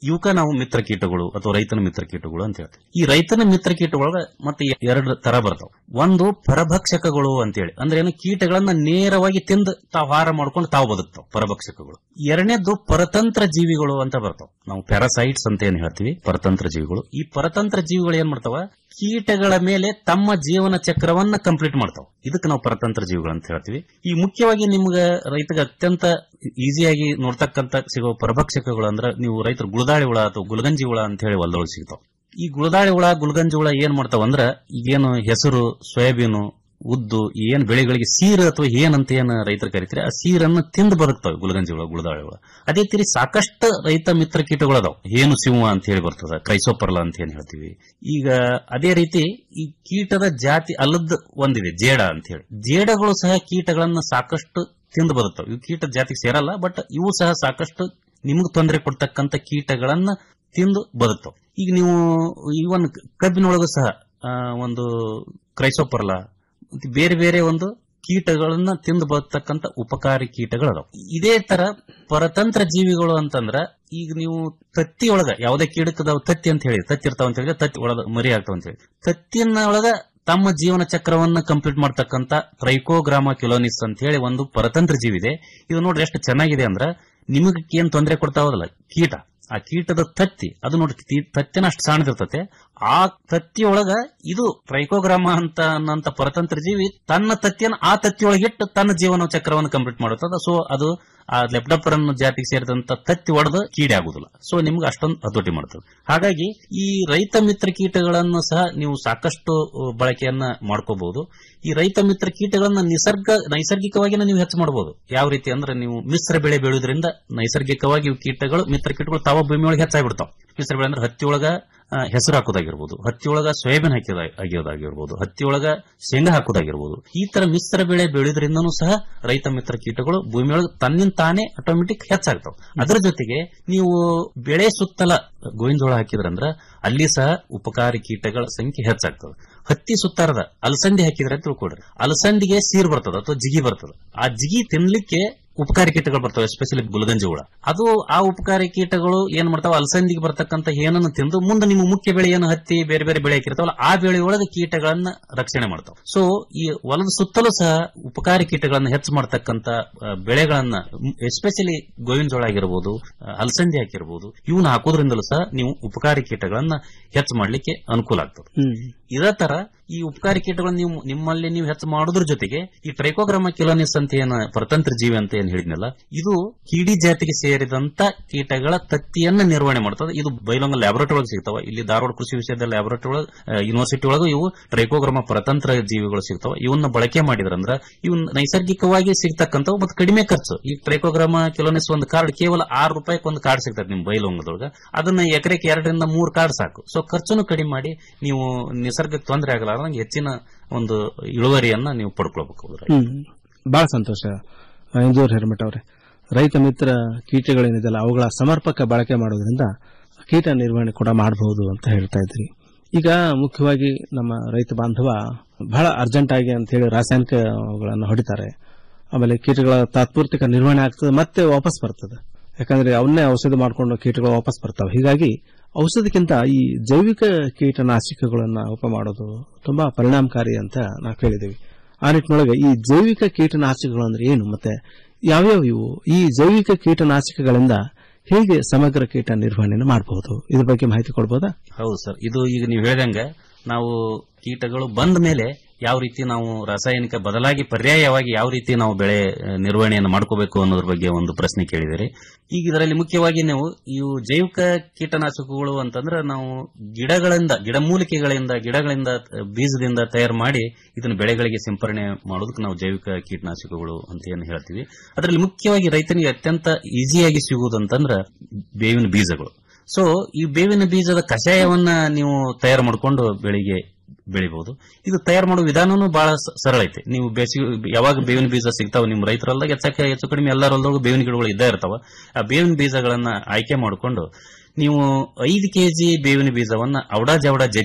S13: ಇವಕ್ಕ ನಾವು ಮಿತ್ರ ಕೀಟಗಳು ಅಥವಾ ರೈತನ ಮಿತ್ರ ಕೀಟಗಳು ಅಂತ ಹೇಳ್ತೀವಿ ಈ ರೈತನ ಮಿತ್ರ ಕೀಟಗಳೊಳಗ ಮತ್ತೆ ಎರಡು ತರ ಬರ್ತಾವ ಒಂದು ಪರಭಕ್ಷಕಗಳು ಅಂತೇಳಿ ಅಂದ್ರೆ ಏನು ಕೀಟಗಳನ್ನ ನೇರವಾಗಿ ತಿಂದು ತಾವು ಹಾರ ಮಾಡ್ಕೊಂಡು ತಾವು ಬದುಕ್ತಾವ ಪರಭಕ್ಷಕಗಳು ಎರಡನೇದ್ದು ಪರತಂತ್ರ ಜೀವಿಗಳು ಅಂತ ಬರ್ತಾವ ನಾವು ಪ್ಯಾರಾಸೈಟ್ಸ್ ಅಂತ ಏನ್ ಹೇಳ್ತೀವಿ ಪರತಂತ್ರ ಜೀವಿಗಳು ಈ ಪರತಂತ್ರ ಜೀವಿಗಳು ಏನ್ ಮಾಡ್ತಾವ ಕೀಟಗಳ ಮೇಲೆ ತಮ್ಮ ಜೀವನ ಚಕ್ರವನ್ನ ಕಂಪ್ಲೀಟ್ ಮಾಡ್ತಾವ ಇದಕ್ಕೆ ನಾವು ಪರತಂತ್ರ ಜೀವಿಗಳು ಅಂತ ಹೇಳ್ತೀವಿ ಈ ಮುಖ್ಯವಾಗಿ ನಿಮ್ಗೆ ರೈತಗೆ ಅತ್ಯಂತ ಈಸಿಯಾಗಿ ನೋಡ್ತಕ್ಕಂತ ಸಿಗೋ ಪರಭಕ್ಷಕಗಳು ಅಂದ್ರೆ ನೀವು ರೈತರು ಗುಳದಾಳಿ ಹುಳ ಅಥವಾ ಗುಲ್ಗಂಜಿ ಹುಳ ಅಂತ ಹೇಳಿ ಹೊಲದೊಳಗೆ ಸಿಗ್ತಾವ ಈ ಗುಳದಾಳಿ ಹುಳ ಗುಲ್ಗಂಜಿ ಹುಳ ಏನ್ ಮಾಡ್ತಾವ ಅಂದ್ರ ಈಗೇನು ಹೆಸರು ಸೋಯಾಬೀನು ಉದ್ದು ಏನ್ ಬೆಳೆಗಳಿಗೆ ಸೀರ್ ಅಥವಾ ಏನಂತ ಏನ್ ರೈತರು ಕರಿತಾರೆ ಆ ಸೀರನ್ನ ತಿಂದು ಬದುಕ್ತಾವೆ ಗುಲಗಂಜಿ ಹುಳ ಗುಳದಾಳಿ ಹುಳ ಅದೇ ತೀರಿ ಸಾಕಷ್ಟು ರೈತ ಮಿತ್ರ ಕೀಟಗಳು ಅದಾವ ಏನು ಸಿಂಹ ಅಂತ ಹೇಳಿ ಬರ್ತದ ಕ್ರೈಸೋಪರ್ಲ ಅಂತ ಏನ್ ಹೇಳ್ತೀವಿ ಈಗ ಅದೇ ರೀತಿ ಈ ಕೀಟದ ಜಾತಿ ಅಲ್ಲದ ಒಂದಿದೆ ಜೇಡ ಅಂತ ಹೇಳಿ ಜೇಡಗಳು ಸಹ ಕೀಟಗಳನ್ನ ಸಾಕಷ್ಟು ತಿಂದು ಬದುಕ್ತಾವೆ ಇವು ಕೀಟ ಜಾತಿಗೆ ಸೇರಲ್ಲ ಬಟ್ ಇವು ಸಹ ಸಾಕಷ್ಟು ನಿಮ್ಗೆ ತೊಂದರೆ ಕೊಡ್ತಕ್ಕಂತ ಕೀಟಗಳನ್ನ ತಿಂದು ಬದುಕ್ತಾವ ಈಗ ನೀವು ಇವನ್ ಕಬ್ಬಿನೊಳಗೂ ಸಹ ಆ, ಒಂದು ಕ್ರೈಸೋಪರ್ಲ ಮತ್ತೆ ಬೇರೆ ಬೇರೆ ಒಂದು ಕೀಟಗಳನ್ನ ತಿಂದು ಬರ್ತಕ್ಕಂತ ಉಪಕಾರಿ ಕೀಟಗಳು ಅದಾವ ಇದೇ ತರ ಪರತಂತ್ರ ಜೀವಿಗಳು ಅಂತಂದ್ರ ಈಗ ನೀವು ತತ್ತಿ ಒಳಗ ಯಾವುದೇ ಕೀಟಕದ ತತ್ತಿ ಅಂತ ಹೇಳಿ ತತ್ತಿ ಇರ್ತಾವ ಅಂತ ಹೇಳಿದ್ರೆ ತತ್ತಿ ಒಳಗ ಮರಿ ಆಗ್ತಾವ ಅಂತ ಹೇಳಿ ತತ್ತಿನ ಒಳಗ ತಮ್ಮ ಜೀವನ ಚಕ್ರವನ್ನ ಕಂಪ್ಲೀಟ್ ಮಾಡ್ತಕ್ಕಂತ ಟ್ರೈಕೋಗ್ರಾಮ ಕಿಲೋನಿಸ್ ಅಂತ ಹೇಳಿ ಒಂದು ಪರತಂತ್ರ ಜೀವಿ ಇದೆ ಇದು ನೋಡ್ರಿ ಎಷ್ಟು ಚೆನ್ನಾಗಿದೆ ಅಂದ್ರ ನಿಮಗೆ ಏನ್ ತೊಂದರೆ ಕೊಡ್ತಾವದಲ್ಲ ಕೀಟ ಆ ಕೀಟದ ತತ್ತಿ ಅದು ನೋಡಿ ತಿ- ತತ್ತಿನ ಅಷ್ಟು ಸಣ್ಣದಿರ್ತತೆ ಆ ತತ್ತಿಯೊಳಗ ಇದು ಟ್ರೈಕೋಗ್ರಾಮ ಅಂತ ಅನ್ನೋಂತ ಪರತಂತ್ರ ಜೀವಿ ತನ್ನ ತತ್ತಿಯನ್ನು ಆ ತತ್ತಿಯೊಳಗಿಟ್ಟು ತನ್ನ ಜೀವನ ಚಕ್ರವನ್ನು ಕಂಪ್ಲೀಟ್ ಮಾಡುತ್ತದೆ ಸೊ ಅದು ಆ ಲೆಪ್ಡಪರ್ ಅನ್ನೋ ಜಾತಿಗೆ ಸೇರಿದಂತ ತತ್ತಿ ಒಡೆದು ಕೀಡೆ ಆಗುದಿಲ್ಲ ಸೊ ನಿಮ್ಗೆ ಅಷ್ಟೊಂದು ಹತೋಟಿ ಮಾಡ್ತದೆ ಹಾಗಾಗಿ ಈ ರೈತ ಮಿತ್ರ ಕೀಟಗಳನ್ನು ಸಹ ನೀವು ಸಾಕಷ್ಟು ಅಹ್, ಬಳಕೆಯನ್ನ ಮಾಡ್ಕೋಬಹುದು ಈ ರೈತ ಮಿತ್ರ ಕೀಟಗಳನ್ನ ನಿಸರ್ಗ ನೈಸರ್ಗಿಕವಾಗಿನ ನೀವು ಹೆಚ್ಚು ಮಾಡಬಹುದು ಯಾವ ರೀತಿ ಅಂದ್ರೆ ನೀವು ಮಿಶ್ರ ಬೆಳೆ ಬೆಳೆಯೋದ್ರಿಂದ ನೈಸರ್ಗಿಕವಾಗಿ ಇವು ಕೀಟಗಳು ಮಿತ್ರ ಕೀಟಗಳು ತಾವ ಭೂಮಿ ಒಳಗೆ ಹೆಚ್ಚಾಗ್ಬಿಡ್ತಾವ ಮಿಶ್ರ ಬೆಳೆ ಅಂದ್ರೆ ಹತ್ತಿ ಒಳಗ ಆ, ಹೆಸರು ಹಾಕೋದಾಗಿರ್ಬೋದು ಹತ್ತಿ ಒಳಗ ಸೋಯಾಬೀನ್ ಹಾಕಿದ ಆಗಿರೋದಾಗಿರ್ಬೋದು ಹತ್ತಿ ಒಳಗ ಶೇಂಗಾ ಹಾಕೋದಾಗಿರ್ಬೋದು ಈ ತರ ಮಿಶ್ರ ಬೆಳೆ ಬೆಳೆಯೋದ್ರಿಂದನೂ ಸಹ ರೈತ ಮಿತ್ರ ಕೀಟಗಳು ಭೂಮಿ ಒಳಗೆ ತನ್ನಿಂದ ತಾನೇ ಆಟೋಮೆಟಿಕ್ ಹೆಚ್ಚಾಗ್ತಾವ ಅದರ ಜೊತೆಗೆ ನೀವು ಬೆಳೆ ಸುತ್ತಲ ಗೋವಿಂದೋಳ ಹಾಕಿದ್ರಂದ್ರ ಅಲ್ಲಿ ಸಹ ಉಪಕಾರಿ ಕೀಟಗಳ ಸಂಖ್ಯೆ ಹೆಚ್ಚಾಗ್ತದೆ ಹತ್ತಿ ಸುತ್ತಾರದ ಅಲಸಂದಿ ಹಾಕಿದ್ರೆ ಅಂತ ತಿಳ್ಕೊಡ್ರಿ ಅಲಸಂದಿಗೆ ಸೀರ್ ಬರ್ತದ ಅಥವಾ ಜಿಗಿ ಬರ್ತದ ಆ ಜಿಗಿ ತಿನ್ಲಿಕ್ಕೆ ಉಪಕಾರಿ ಕೀಟಗಳು ಬರ್ತವೆ ಎಸ್ಪೆಷಲಿ ಗುಲಗಂಜಿ ಹುಳ ಅದು ಆ ಉಪಕಾರಿ ಕೀಟಗಳು ಏನ್ ಮಾಡ್ತಾವ ಅಲಸಂದಿಗೆ ಬರ್ತಕ್ಕಂತ ಏನನ್ನು ತಿಂದು ಮುಂದೆ ನಿಮ್ಮ ಮುಖ್ಯ ಬೆಳೆ ಏನು ಹತ್ತಿ ಬೇರೆ ಬೇರೆ ಬೆಳೆ ಹಾಕಿರ್ತಾವಲ್ಲ ಆ ಬೆಳೆ ಒಳಗೆ ಕೀಟಗಳನ್ನ ರಕ್ಷಣೆ ಮಾಡ್ತಾವ ಸೊ ಈ ಹೊಲದ ಸುತ್ತಲೂ ಸಹ ಉಪಕಾರಿ ಕೀಟಗಳನ್ನ ಹೆಚ್ಚು ಮಾಡ್ತಕ್ಕಂತ ಆ, ಬೆಳೆಗಳನ್ನ ಎಸ್ಪೆಷಲಿ ಗೋವಿನ ಜೋಳ ಆಗಿರ್ಬೋದು ಆ, ಅಲಸಂದಿ ಹಾಕಿರ್ಬೋದು ಇವನ್ನ ಹಾಕೋದ್ರಿಂದಲೂ ಸಹ ನೀವು ಉಪಕಾರಿ ಕೀಟಗಳನ್ನ ಹೆಚ್ಚು ಮಾಡ್ಲಿಕ್ಕೆ ಅನುಕೂಲ ಆಗ್ತದೆ ಇದೇ ತರ ಈ ಉಪಕಾರಿ ಕೀಟಗಳನ್ನ ನೀವು ನಿಮ್ಮಲ್ಲಿ ನೀವು ಹೆಚ್ಚು ಮಾಡೋದ್ರ ಜೊತೆಗೆ ಈ ಟ್ರೈಕೋಗ್ರಾಮ ಕಿಲೋನಿಸ್ ಅಂತ ಏನ ಪರತಂತ್ರ ಜೀವಿ ಅಂತ ಏನ್ ಹೇಳಿದ್ನಲ್ಲ ಇದು ಕೀಡಿ ಜಾತಿಗೆ ಸೇರಿದಂತ ಕೀಟಗಳ ತತ್ತಿಯನ್ನ ನಿರ್ವಹಣೆ ಮಾಡ್ತದೆ ಇದು ಬೈಲೊಂಗ ಲ್ಯಾಬೊರೇಟರಿ ಒಳಗೆ ಸಿಗ್ತಾವ ಇಲ್ಲಿ ಧಾರವಾಡ ಕೃಷಿ ವಿಷಯದ ಲ್ಯಾಬೊರೇಟರಿ ಒಳಗೆ ಯೂನಿವರ್ಸಿಟಿ ಒಳಗೂ ಇವು ಟ್ರೈಕೋಗ್ರಾಮ ಪರತಂತ್ರ ಜೀವಿಗಳು ಸಿಗ್ತಾವ ಇವನ್ನ ಬಳಕೆ ಮಾಡಿದ್ರಂದ್ರ ಇವ್ ನೈಸರ್ಗಿಕವಾಗಿ ಸಿಗ್ತಕ್ಕಂಥವು ಮತ್ತು ಕಡಿಮೆ ಖರ್ಚು ಈ ಟ್ರೈಕೋಗ್ರಾಮ ಕಿಲೋನಿಸ್ ಒಂದು ಕಾರ್ಡ್ ಕೇವಲ ಆರು ರೂಪಾಯಿಗೆ ಒಂದು ಕಾರ್ಡ್ ಸಿಗ್ತದೆ ನಿಮ್ ಬೈಲೊಂಗದೊಳಗ ಅದನ್ನ ಎಕರೆಗೆ ಎರಡರಿಂದ ಮೂರು ಕಾರ್ಡ್ ಸಾಕು ಸೊ ಖರ್ಚುನು ಕಡಿಮೆ ಮಾಡಿ ನೀವು ನಿಸರ್ಗಕ್ಕೆ ತೊಂದರೆ ಆಗಲಾರ್ದಂಗೆ ಹೆಚ್ಚಿನ ಒಂದು ಇಳುವರಿಯನ್ನ ನೀವು ಪಡ್ಕೊಳ್ಬೇಕು ಅದ್ರಲ್ಲಿ.
S12: ಹ್ಮ್ ಬಹಳ ಸಂತೋಷ ಇಂದೂರ್ ಹೆರ್ಮಟ್ ಅವರೇ ರೈತ ಮಿತ್ರ ಕೀಟಗಳೇನಿದೆಯಲ್ಲ ಅವುಗಳ ಸಮರ್ಪಕ ಬಳಕೆ ಮಾಡೋದ್ರಿಂದ ಕೀಟ ನಿರ್ವಹಣೆ ಕೂಡ ಮಾಡಬಹುದು ಅಂತ ಹೇಳ್ತಾ ಇದ್ರಿ ಈಗ ಮುಖ್ಯವಾಗಿ ನಮ್ಮ ರೈತ ಬಾಂಧವ ಬಹಳ ಅರ್ಜೆಂಟ್ ಆಗಿ ಅಂತ ಹೇಳಿ ರಾಸಾಯನಿಕಗಳನ್ನು ಹೊಡಿತಾರೆ ಆಮೇಲೆ ಕೀಟಗಳ ತಾತ್ಪೂರ್ತಿಕ ನಿರ್ವಹಣೆ ಆಗ್ತದೆ ಮತ್ತೆ ವಾಪಸ್ ಬರ್ತದೆ ಯಾಕಂದ್ರೆ ಅವನ್ನೇ ಔಷಧ ಮಾಡಿಕೊಂಡು ಕೀಟಗಳು ವಾಪಸ್ ಬರ್ತಾವೆ ಹೀಗಾಗಿ ಔಷಧಕ್ಕಿಂತ ಈ ಜೈವಿಕ ಕೀಟನಾಶಕಗಳನ್ನ ಉಪ ಮಾಡೋದು ತುಂಬಾ ಪರಿಣಾಮಕಾರಿ ಅಂತ ನಾವು ಕೇಳಿದ್ದೀವಿ ಆ ನಿಟ್ಟಿನೊಳಗೆ ಈ ಜೈವಿಕ ಕೀಟನಾಶಕಗಳು ಅಂದ್ರೆ ಏನು ಮತ್ತೆ ಯಾವ್ಯಾವ ಇವು ಈ ಜೈವಿಕ ಕೀಟನಾಶಕಗಳಿಂದ ಹೇಗೆ ಸಮಗ್ರ ಕೀಟ ನಿರ್ವಹಣೆ ಮಾಡಬಹುದು ಇದ್ರ ಬಗ್ಗೆ ಮಾಹಿತಿ ಕೊಡ್ಬೋದಾ
S13: ಹೌದು ಸರ್ ಇದು ಈಗ ನೀವು ಹೇಳ್ದಂಗೆ ನಾವು ಕೀಟಗಳು ಬಂದ ಮೇಲೆ ಯಾವ ರೀತಿ ನಾವು ರಾಸಾಯನಿಕ ಬದಲಾಗಿ ಪರ್ಯಾಯವಾಗಿ ಯಾವ ರೀತಿ ನಾವು ಬೆಳೆ ಆ, ನಿರ್ವಹಣೆಯನ್ನು ಮಾಡ್ಕೋಬೇಕು ಅನ್ನೋದ್ರ ಬಗ್ಗೆ ಒಂದು ಪ್ರಶ್ನೆ ಕೇಳಿದಿರಿ ಈಗ ಇದರಲ್ಲಿ ಮುಖ್ಯವಾಗಿ ನೀವು ಇವು ಜೈವಿಕ ಕೀಟನಾಶಕಗಳು ಅಂತಂದ್ರೆ ನಾವು ಗಿಡಗಳಿಂದ ಗಿಡಮೂಲಿಕೆಗಳಿಂದ ಗಿಡಗಳಿಂದ ಆ, ಬೀಜದಿಂದ ತಯಾರು ಮಾಡಿ ಇದನ್ನು ಬೆಳೆಗಳಿಗೆ ಸಿಂಪರಣೆ ಮಾಡೋದಕ್ಕೆ ನಾವು ಜೈವಿಕ ಕೀಟನಾಶಕಗಳು ಅಂತ ಏನು ಹೇಳ್ತೀವಿ ಅದರಲ್ಲಿ ಮುಖ್ಯವಾಗಿ ರೈತನಿಗೆ ಅತ್ಯಂತ ಈಸಿಯಾಗಿ ಸಿಗುವುದಂತಂದ್ರೆ ಬೇವಿನ ಬೀಜಗಳು ಸೊ ಈ ಬೇವಿನ ಬೀಜದ ಕಷಾಯವನ್ನ ನೀವು ತಯಾರು ಮಾಡಿಕೊಂಡು ಬೆಳಿಗ್ಗೆ ಬೆಳಿಬಹುದು ಇದು ತಯಾರು ಮಾಡುವ ವಿಧಾನನೂ ಬಹಳ ಸ- ಸರಳ ಐತೆ ನೀವು ಬೇಸಿಗೆ ಯಾವಾಗ ಬೇವಿನ ಬೀಜ ಸಿಗ್ತಾವ ನಿಮ್ಮ ರೈತರಲ್ದಾಗ ಹೆಚ್ಚಕ್ಕೆ ಹೆಚ್ಚು ಕಡಿಮೆ ಎಲ್ಲರಲ್ಲೂ ಬೇವಿನ ಗಿಡಗಳು ಇದ್ದೇ ಇರ್ತಾವ ಆ ಬೇವಿನ ಬೀಜಗಳನ್ನ ಆಯ್ಕೆ ಮಾಡಿಕೊಂಡು ನೀವು ಐದು ಕೆಜಿ ಬೇವಿನ ಬೀಜವನ್ನ ಔಡಾ ಜವಡ ಜಜ್ಜಿ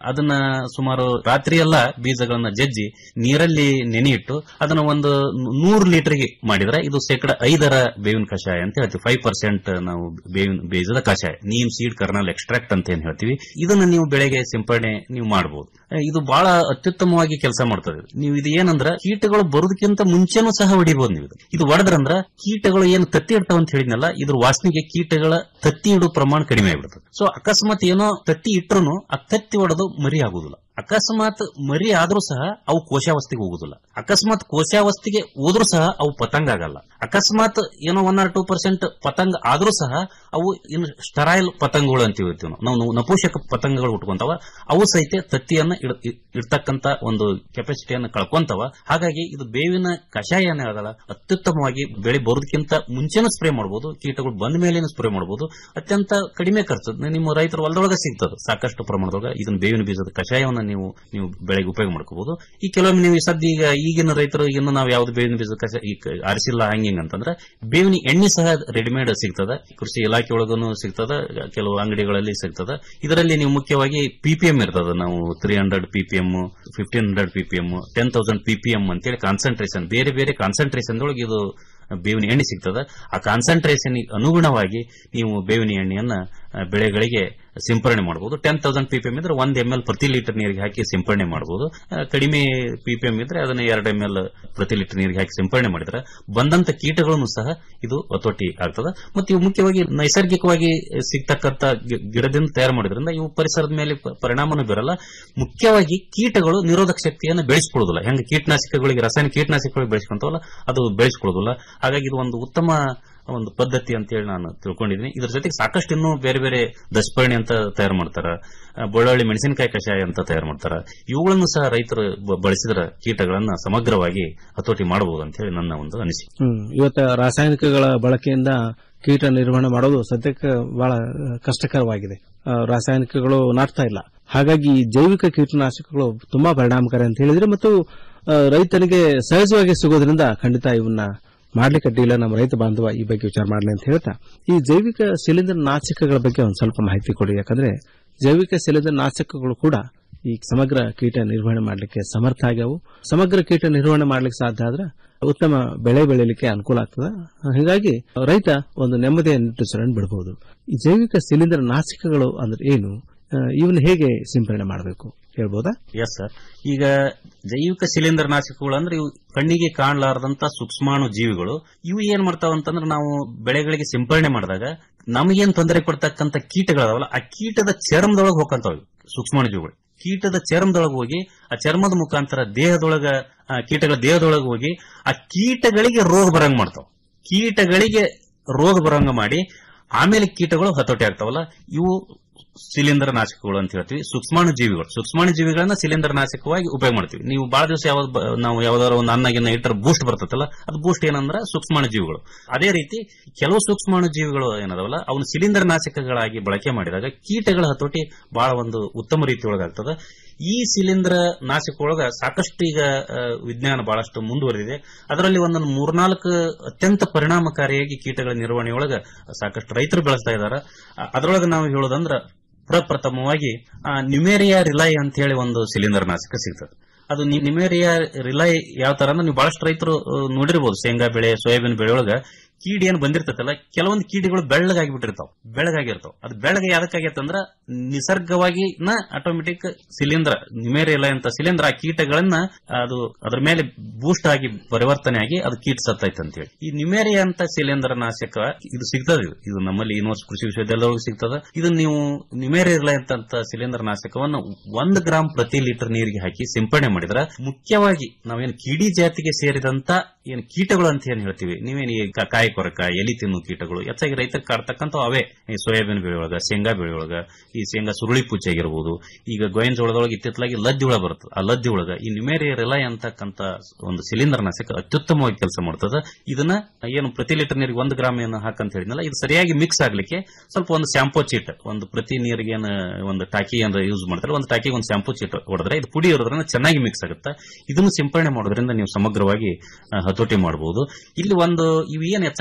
S13: ಅದನ್ನ ಸುಮಾರು ರಾತ್ರಿ ಎಲ್ಲ ಬೀಜಗಳನ್ನ ಜಜ್ಜಿ ನೀರಲ್ಲಿ ನೆನೆಯಿಟ್ಟು ಅದನ್ನ ಒಂದು ನೂರು ಲೀಟರ್ಗೆ ಮಾಡಿದ್ರೆ ಇದು ಶೇಕಡ ಐದರ ಬೇವಿನ ಕಷಾಯ ಅಂತ ಹೇಳ್ತೀವಿ ಫೈವ್ ಪರ್ಸೆಂಟ್ ನಾವು ಬೇವಿನ ಬೀಜದ ಕಷಾಯ ನೀಮ್ ಸೀಡ್ ಕರ್ನಲ್ ಎಕ್ಸ್ಟ್ರಾಕ್ಟ್ ಅಂತ ಏನ್ ಹೇಳ್ತೀವಿ ಇದನ್ನ ನೀವು ಬೆಳೆಗೆ ಸಿಂಪಡಣೆ ನೀವು ಮಾಡಬಹುದು ಇದು ಬಹಳ ಅತ್ಯುತ್ತಮವಾಗಿ ಕೆಲಸ ಮಾಡ್ತದೆ ನೀವು ಇದು ಏನಂದ್ರ ಕೀಟಗಳು ಬರೋದಕ್ಕಿಂತ ಮುಂಚೆನೂ ಸಹ ಹೊಡಿಬಹುದು ನೀವು ಇದು. ಇದು ಹೊಡೆದ್ರಂದ್ರ ಕೀಟಗಳು ಏನು ತತ್ತಿ ಇಡ್ತಾವ ಅಂತ ಹೇಳಿದ್ನಲ್ಲ ಇದ್ರ ವಾಸನೆಗೆ ಕೀಟಗಳ ತತ್ತಿ ಇಡೋ ಪ್ರಮಾಣ ಕಡಿಮೆ ಆಗ್ಬಿಡ್ತದೆ ಸೊ ಅಕಸ್ಮಾತ್ ಏನೋ ತತ್ತಿ ಇಟ್ರು ಆ ತತ್ತಿ ಹೊಡೆದು ಮರಿ ಆಗುದಿಲ್ಲ ಅಕಸ್ಮಾತ್ ಮರಿ ಆದ್ರೂ ಸಹ ಅವು ಕೋಶಾವಸ್ಥೆಗೆ ಹೋಗುದಿಲ್ಲ ಅಕಸ್ಮಾತ್ ಕೋಶಾವಸ್ಥೆಗೆ ಹೋದ್ರೂ ಸಹ ಅವು ಪತಂಗ ಆಗಲ್ಲ ಅಕಸ್ಮಾತ್ ಏನೋ ಒನ್ ಆರ್ ಟೂ ಪರ್ಸೆಂಟ್ ಪತಂಗ ಆದ್ರೂ ಸಹ ಅವು ಇನ್ನು ಸ್ಟರೈಲ್ ಪತಂಗಗಳು ಅಂತ ಹೇಳ್ತೀವಿ ನಾವು. ನಾವು ನಪೋಷಕ ಪತಂಗಗಳು ಉಟ್ಕೊಂತಾವ ಅವು ಸಹಿತ ತತ್ತಿಯನ್ನ ಇಡ್- ಇಡ್- ಇಡ್ತಕ್ಕಂತ ಒಂದು ಕೆಪಾಸಿಟಿಯನ್ನು ಕಳ್ಕೊಂತಾವ ಹಾಗಾಗಿ ಇದು ಬೇವಿನ ಕಷಾಯ ಏನ್ ಹೇಳಲ್ಲ ಅತ್ಯುತ್ತಮವಾಗಿ ಬೆಳೆ ಬರೋದಕ್ಕಿಂತ ಮುಂಚೆನೂ ಸ್ಪ್ರೇ ಮಾಡಬಹುದು ಕೀಟಗಳು ಬಂದ ಮೇಲೆ ಸ್ಪ್ರೇ ಮಾಡಬಹುದು ಅತ್ಯಂತ ಕಡಿಮೆ ಖರ್ಚು ನಿಮ್ಮ ರೈತರ ಹೊಲದೊಳಗೆ ಸಿಗ್ತದೆ ಸಾಕಷ್ಟು ಪ್ರಮಾಣದೊಳಗೆ ಇದನ್ನ ಬೇವಿನ ಬೀಜದ ಕಷಾಯವನ್ನ ನೀವು ನೀವು ಬೆಳೆಗೆ ಉಪಯೋಗ ಮಾಡ್ಕೋಬಹುದು ಈ ಕೆಲವೊಮ್ಮೆ ನೀವು ಸದ್ಯ ಈಗ ಈಗಿನ ರೈತರು ಇನ್ನು ನಾವು ಯಾವ್ದು ಬೇವಿನ ಬೀಜದ ಕಷಾಯ ಈ ಕ- ಆರಿಸಿಲ್ಲ ಹಂಗೆ ಹಿಂಗೆ ಅಂತಂದ್ರೆ ಬೇವಿನ ಎಣ್ಣೆ ಸಹ ರೆಡಿಮೇಡ್ ಸಿಗ್ತದೆ ಕೃಷಿ ಇಲಾಖೆ ಒಳಗೂ ಸಿಗ್ತದೆ ಕೆಲವು ಅಂಗಡಿಗಳಲ್ಲಿ ಸಿಗ್ತದೆ ಇದರಲ್ಲಿ ನೀವು ಮುಖ್ಯವಾಗಿ ಪಿಪಿಎಂ ಇರ್ತದೆ ನಾವು three hundred PPM fifteen hundred PPM ten thousand PPM ಅಂತೇಳಿ ಕಾನ್ಸಂಟ್ರೇಷನ್ ಬೇರೆ ಬೇರೆ ಕಾನ್ಸಂಟ್ರೇಷನ್ ಒಳಗೆ ಇದು ಬೇವಿನ ಎಣ್ಣೆ ಸಿಗ್ತದೆ ಆ ಕಾನ್ಸಂಟ್ರೇಷನ್ ಅನುಗುಣವಾಗಿ ನೀವು ಬೇವಿನ ಎಣ್ಣೆಯನ್ನ ಆ, ಬೆಳೆಗಳಿಗೆ ಸಿಂಪರಣೆ ಮಾಡಬಹುದು ಟೆನ್ ತೌಸಂಡ್ ಪಿಪಿಎಂ ಇದ್ರೆ ಒಂದ್ ಎಂ ಎಲ್ ಪ್ರತಿ ಲೀಟರ್ ನೀರಿಗೆ ಹಾಕಿ ಸಿಂಪರಣೆ ಮಾಡಬಹುದು ಕಡಿಮೆ ಪಿಪಿಎಂ ಇದ್ರೆ ಅದನ್ನ ಎರಡು ಎಂ ಎಲ್ ಪ್ರತಿ ಲೀಟರ್ ನೀರಿಗೆ ಹಾಕಿ ಸಿಂಪರಣೆ ಮಾಡಿದ್ರೆ ಬಂದಂತ ಕೀಟಗಳನ್ನು ಸಹ ಇದು ಹತೋಟಿ ಆಗ್ತದೆ ಮತ್ತು ಇವು ಮುಖ್ಯವಾಗಿ ನೈಸರ್ಗಿಕವಾಗಿ ಸಿಗ್ತಕ್ಕಂತ ಗಿ- ಗಿಡದಿಂದ ತಯಾರು ಮಾಡೋದ್ರಿಂದ ಇವು ಪರಿಸರದ ಮೇಲೆ ಪ- ಪರಿಣಾಮನೂ ಬೀರಲ್ಲ ಮುಖ್ಯವಾಗಿ ಕೀಟಗಳು ನಿರೋಧಕ ಶಕ್ತಿಯನ್ನು ಬೆಳೆಸ್ಕೊಳ್ಳೋದಿಲ್ಲ ಹೆಂಗೆ ಕೀಟನಾಶಕಗಳಿಗೆ ರಾಸಾಯನಿಕ ಕೀಟನಾಶಕಗಳಿಗೆ ಬೆಳೆಸ್ಕೊಂತವಲ್ಲ ಅದು ಬೆಳೆಸ್ಕೊಳ್ಳೋದಿಲ್ಲ ಹಾಗಾಗಿ ಇದು ಒಂದು ಉತ್ತಮ ಒಂದು ಪದ್ಧತಿ ಅಂತ ಹೇಳಿ ನಾನು ತಿಳ್ಕೊಂಡಿದ್ದೀನಿ ಇದ್ರ ಜೊತೆಗೆ ಸಾಕಷ್ಟು ಇನ್ನೂ ಬೇರೆ ಬೇರೆ ದಶಪರ್ಣಿ ಅಂತ ತಯಾರು ಮಾಡ್ತಾರ ಆ, ಬೆಳ್ಳುಳ್ಳಿ ಮೆಣಸಿನಕಾಯಿ ಕಷಾಯ ಅಂತ ತಯಾರು ಮಾಡ್ತಾರ ಇವುಗಳನ್ನು ಸಹ ರೈತರು ಬ- ಬಳಸಿದ್ರ ಕೀಟಗಳನ್ನ ಸಮಗ್ರವಾಗಿ ಹತೋಟಿ ಮಾಡಬಹುದು ಅಂತ ಹೇಳಿ ನನ್ನ ಒಂದು ಅನಿಸಿಕೆ
S12: ಹ್ಮ್ ಇವತ್ತು ರಾಸಾಯನಿಕಗಳ ಬಳಕೆಯಿಂದ ಕೀಟ ನಿರ್ವಹಣೆ ಮಾಡೋದು ಸದ್ಯಕ್ಕೆ ಬಹಳ ಅಹ್, ಕಷ್ಟಕರವಾಗಿದೆ ಅಹ್, ರಾಸಾಯನಿಕಗಳು ನಾಟ್ತಾ ಇಲ್ಲ ಹಾಗಾಗಿ ಈ ಜೈವಿಕ ಕೀಟನಾಶಕಗಳು ತುಂಬಾ ಪರಿಣಾಮಕಾರಿ ಅಂತ ಹೇಳಿದ್ರೆ ಮತ್ತು ಅಹ್, ರೈತನಿಗೆ ಸಹಜವಾಗಿ ಸಿಗೋದ್ರಿಂದ ಖಂಡಿತ ಇವನ್ನ ಮಾಡ್ಲಿಕ್ಕೆ ಅಡ್ಡಿಲ್ಲ ನಮ್ಮ ರೈತ ಬಾಂಧವ ಈ ಬಗ್ಗೆ ವಿಚಾರ ಮಾಡಲಿ ಅಂತ ಹೇಳ್ತಾ ಈ ಜೈವಿಕ ಶಿಲೀಂಧ್ರ ನಾಶಕಗಳ ಬಗ್ಗೆ ಒಂದು ಸ್ವಲ್ಪ ಮಾಹಿತಿ ಕೊಡಿ ಯಾಕಂದ್ರೆ ಜೈವಿಕ ಶಿಲೀಂಧ್ರ ನಾಶಕಗಳು ಕೂಡ ಈ ಸಮಗ್ರ ಕೀಟ ನಿರ್ವಹಣೆ ಮಾಡಲಿಕ್ಕೆ ಸಮರ್ಥ ಆಗ್ಯಾವು ಸಮಗ್ರ ಕೀಟ ನಿರ್ವಹಣೆ ಮಾಡ್ಲಿಕ್ಕೆ ಸಾಧ್ಯ ಆದ್ರೆ ಉತ್ತಮ ಬೆಳೆ ಬೆಳೀಲಿಕ್ಕೆ ಅನುಕೂಲ ಆಗ್ತದೆ ಹೀಗಾಗಿ ರೈತ ಒಂದು ನೆಮ್ಮದಿಯ ನಿಟ್ಟುಸಿರನ್ನು ಬಿಡಬಹುದು ಈ ಜೈವಿಕ ಶಿಲೀಂಧ್ರ ನಾಶಕಗಳು ಅಂದ್ರೆ ಏನು ಆ, ಇವನ್ನ ಹೇಗೆ ಸಿಂಪರಣೆ ಮಾಡಬೇಕು ಹೇಳ್ಬೋದಾ
S13: ಎಸ್ ಸರ್ ಈಗ ಜೈವಿಕ ಶಿಲೀಂಧ್ರ ನಾಶಕಗಳು ಅಂದ್ರೆ ಇವು ಕಣ್ಣಿಗೆ ಕಾಣಲಾರದಂತ ಸೂಕ್ಷ್ಮಾಣು ಜೀವಿಗಳು ಇವು ಏನ್ ಮಾಡ್ತಾವ ಅಂತಂದ್ರೆ ನಾವು ಬೆಳೆಗಳಿಗೆ ಸಿಂಪರಣೆ ಮಾಡಿದಾಗ ನಮಗೇನ್ ತೊಂದರೆ ಕೊಡ್ತಕ್ಕಂತ ಕೀಟಗಳದಾವಲ್ಲ ಆ ಕೀಟದ ಚರ್ಮದೊಳಗೆ ಹೋಗಂತಾವ ಇವು ಸೂಕ್ಷ್ಮಾಣು ಜೀವಿಗಳು ಕೀಟದ ಚರ್ಮದೊಳಗೆ ಹೋಗಿ ಆ ಚರ್ಮದ ಮುಖಾಂತರ ದೇಹದೊಳಗ ಆ ಕೀಟಗಳ ದೇಹದೊಳಗೆ ಹೋಗಿ ಆ ಕೀಟಗಳಿಗೆ ರೋಗ ಬರಂಗ್ ಮಾಡ್ತಾವ ಕೀಟಗಳಿಗೆ ರೋಗ ಬರಂಗ ಮಾಡಿ ಆಮೇಲೆ ಕೀಟಗಳು ಹತೋಟಿ ಆಗ್ತಾವಲ್ಲ ಇವು ಶಿಲೀಂಧ್ರ ನಾಶಕಗಳು ಅಂತ ಹೇಳ್ತೀವಿ ಸೂಕ್ಷ್ಮಾಣು ಜೀವಿಗಳು ಸೂಕ್ಷ್ಮಾಣು ಜೀವಿಗಳನ್ನ ಶಿಲೀಂಧ್ರ ನಾಶಕವಾಗಿ ಉಪಯೋಗ ಮಾಡ್ತೀವಿ ನೀವು ಬಹಳ ದಿವಸ ಯಾವ್ದು ಬ- ನಾವು ಯಾವ್ದಾದ್ರು ಒಂದು ಅನ್ನಗಿನ್ನ ಇಟ್ಟರೆ ಬೂಸ್ಟ್ ಬರ್ತದಲ್ಲ ಅದು ಬೂಸ್ಟ್ ಏನಂದ್ರೆ ಸೂಕ್ಷ್ಮಾಣು ಜೀವಿಗಳು ಅದೇ ರೀತಿ ಕೆಲವು ಸೂಕ್ಷ್ಮಾಣು ಜೀವಿಗಳು ಏನದಾವಲ್ಲ ಅವನು ಶಿಲೀಂಧ್ರ ನಾಶಕಗಳಾಗಿ ಬಳಕೆ ಮಾಡಿದಾಗ ಕೀಟಗಳ ಹತೋಟಿ ಬಹಳ ಒಂದು ಉತ್ತಮ ರೀತಿಯೊಳಗಾಗ್ತದೆ ಈ ಶಿಲೀಂಧ್ರ ನಾಶಕದೊಳಗ ಸಾಕಷ್ಟು ಈಗ ಆ, ವಿಜ್ಞಾನ ಬಹಳಷ್ಟು ಮುಂದುವರೆದಿದೆ ಅದರಲ್ಲಿ ಒಂದೊಂದು ಮೂರ್ನಾಲ್ಕು ಅತ್ಯಂತ ಪರಿಣಾಮಕಾರಿಯಾಗಿ ಕೀಟಗಳ ನಿರ್ವಹಣೆಯೊಳಗ ಸಾಕಷ್ಟು ರೈತರು ಬೆಳೆಸ್ತಾ ಇದ್ದಾರೆ ಅದರೊಳಗೆ ನಾವು ಹೇಳೋದಂದ್ರ ಪ್ರಪ್ರಥಮವಾಗಿ ನ್ಯೂಮೇರಿಯಾ ರಿಲೈ ಅಂತ ಹೇಳಿ ಒಂದು ಶಿಲೀಂಧ್ರ ನಾಶಕ ಸಿಗ್ತದೆ ಅದು ನಿ- ನಿಮೇರಿಯಾ ರಿಲೈ ಯಾವ ತರ ಅಂದ್ರೆ ನೀವು ಬಹಳಷ್ಟು ರೈತರು ಆ, ನೋಡಿರ್ಬೋದು ಶೇಂಗಾ ಬೆಳೆ ಸೋಯಾಬೀನ್ ಬೆಳೆ ಒಳಗ ಕೀಡಿ ಏನ್ ಬಂದಿರ್ತೈತಲ್ಲ ಕೆಲವೊಂದು ಕೀಡಿಗಳು ಬೆಳ್ಳಗಾಗಿ ಬಿಟ್ಟಿರ್ತಾವ ಬೆಳ್ಳಗಾಗಿರ್ತಾವ ಅದು ಬೆಳ್ಳಗೆ ಯಾವ್ದಕ್ಕಾಗೈತಂದ್ರ ನಿಸರ್ಗವಾಗಿ ನ ಆಟೋಮೆಟಿಕ್ ಶಿಲೀಂಧ್ರ ನಿಮೇರಿಯಲ ಅಂತ ಶಿಲೀಂಧ್ರ ಆ ಕೀಟಗಳನ್ನ ಅದು ಅದ್ರ ಮೇಲೆ ಬೂಸ್ಟ್ ಆಗಿ ಪರಿವರ್ತನೆ ಆಗಿ ಅದು ಕೀಟ ಸತ್ತೈತೆ ಅಂತೇಳಿ ಈ ನಿಮೇರಿಯಾ ಅಂತ ಶಿಲೀಂಧ್ರ ನಾಶಕ ಇದು ಸಿಗ್ತದೆ ಇದು. ಇದು ನಮ್ಮಲ್ಲಿ ಯೂನಿವರ್ಸಿಟಿ ಕೃಷಿ ವಿಶ್ವವಿದ್ಯಾಲಯದೊಳಗೆ ಸಿಗ್ತದೆ ಇದು ನೀವು ನಿಮೇರಿಯಲ ಅಂತ ಶಿಲೀಂಧ್ರ ನಾಶಕವನ್ನು ಒಂದು ಗ್ರಾಂ ಪ್ರತಿ ಲೀಟರ್ ನೀರಿಗೆ ಹಾಕಿ ಸಿಂಪಡಣೆ ಮಾಡಿದ್ರೆ ಮುಖ್ಯವಾಗಿ ನಾವೇನು ಕಿಡಿ ಜಾತಿಗೆ ಸೇರಿದಂತ ಏನು ಕೀಟಗಳು ಅಂತ ಏನ್ ಹೇಳ್ತೀವಿ ನೀವೇನು ಈ ಕ- ಕಾಯಿ ಕೊರಕ ಎಲಿ ತಿನ್ನು ಕೀಟಗಳು ಹೆಚ್ಚಾಗಿ ರೈತರಿಗೆ ಕಾಡ್ತಕ್ಕಂಥ ಅವೇ ಈ ಸೋಯಾಬೀನ್ ಬೆಳೆಯೊಳಗ ಶೇಂಗಾ ಬೆಳೆಯೊಳಗ ಈ ಶೇಂಗಾ ಸುರುಳಿ ಪೂಚೆ ಆಗಿರ್ಬೋದು ಈಗ ಗೋವಿನ ಜೋಳದೊಳಗೆ ಇತ್ತಿತ್ತಲಾಗಿ ಲದ್ದಿ ಹುಳ ಬರ್ತದೆ ಆ ಲದ್ದಿ ಒಳಗ ಈ ನಿಮೇರಿಯ ರಿಲೈ ಅಂತಕ್ಕಂಥ ಒಂದು ಶಿಲೀಂಧ್ರ ನಾಶಕ ಅತ್ಯುತ್ತಮವಾಗಿ ಕೆಲಸ ಮಾಡ್ತದೆ ಇದನ್ನ ಏನು ಪ್ರತಿ ಲೀಟರ್ ನೀರಿಗೆ ಒಂದು ಗ್ರಾಮ್ ಏನು ಹಾಕಂತ ಹೇಳಿದ್ನಲ್ಲ ಇದು ಸರಿಯಾಗಿ ಮಿಕ್ಸ್ ಆಗ್ಲಿಕ್ಕೆ ಸ್ವಲ್ಪ ಒಂದು ಶಾಂಪೂ ಚೀಟ್ ಒಂದು ಪ್ರತಿ ನೀರಿಗೆ ಏನು ಒಂದು ಟಾಕಿ ಏನಾರ ಯೂಸ್ ಮಾಡ್ತಾರೆ ಒಂದು ಟಾಕಿಗೆ ಒಂದು ಶಾಂಪೂ ಚೀಟ್ ಹೊಡೆದ್ರೆ ಇದು ಪುಡಿ ಇರೋದ್ರಿಂದ ಚೆನ್ನಾಗಿ ಮಿಕ್ಸ್ ಆಗುತ್ತೆ ಇದನ್ನು ಸಿಂಪಡಣೆ ಮಾಡೋದ್ರಿಂದ ನೀವು ಸಮಗ್ರವಾಗಿ ಆ, ಹತೋಟಿ ಮಾಡಬಹುದು ಇಲ್ಲಿ ಒಂದು ಇವು ಏನ್ ಹೆಚ್ಚಾಗಿ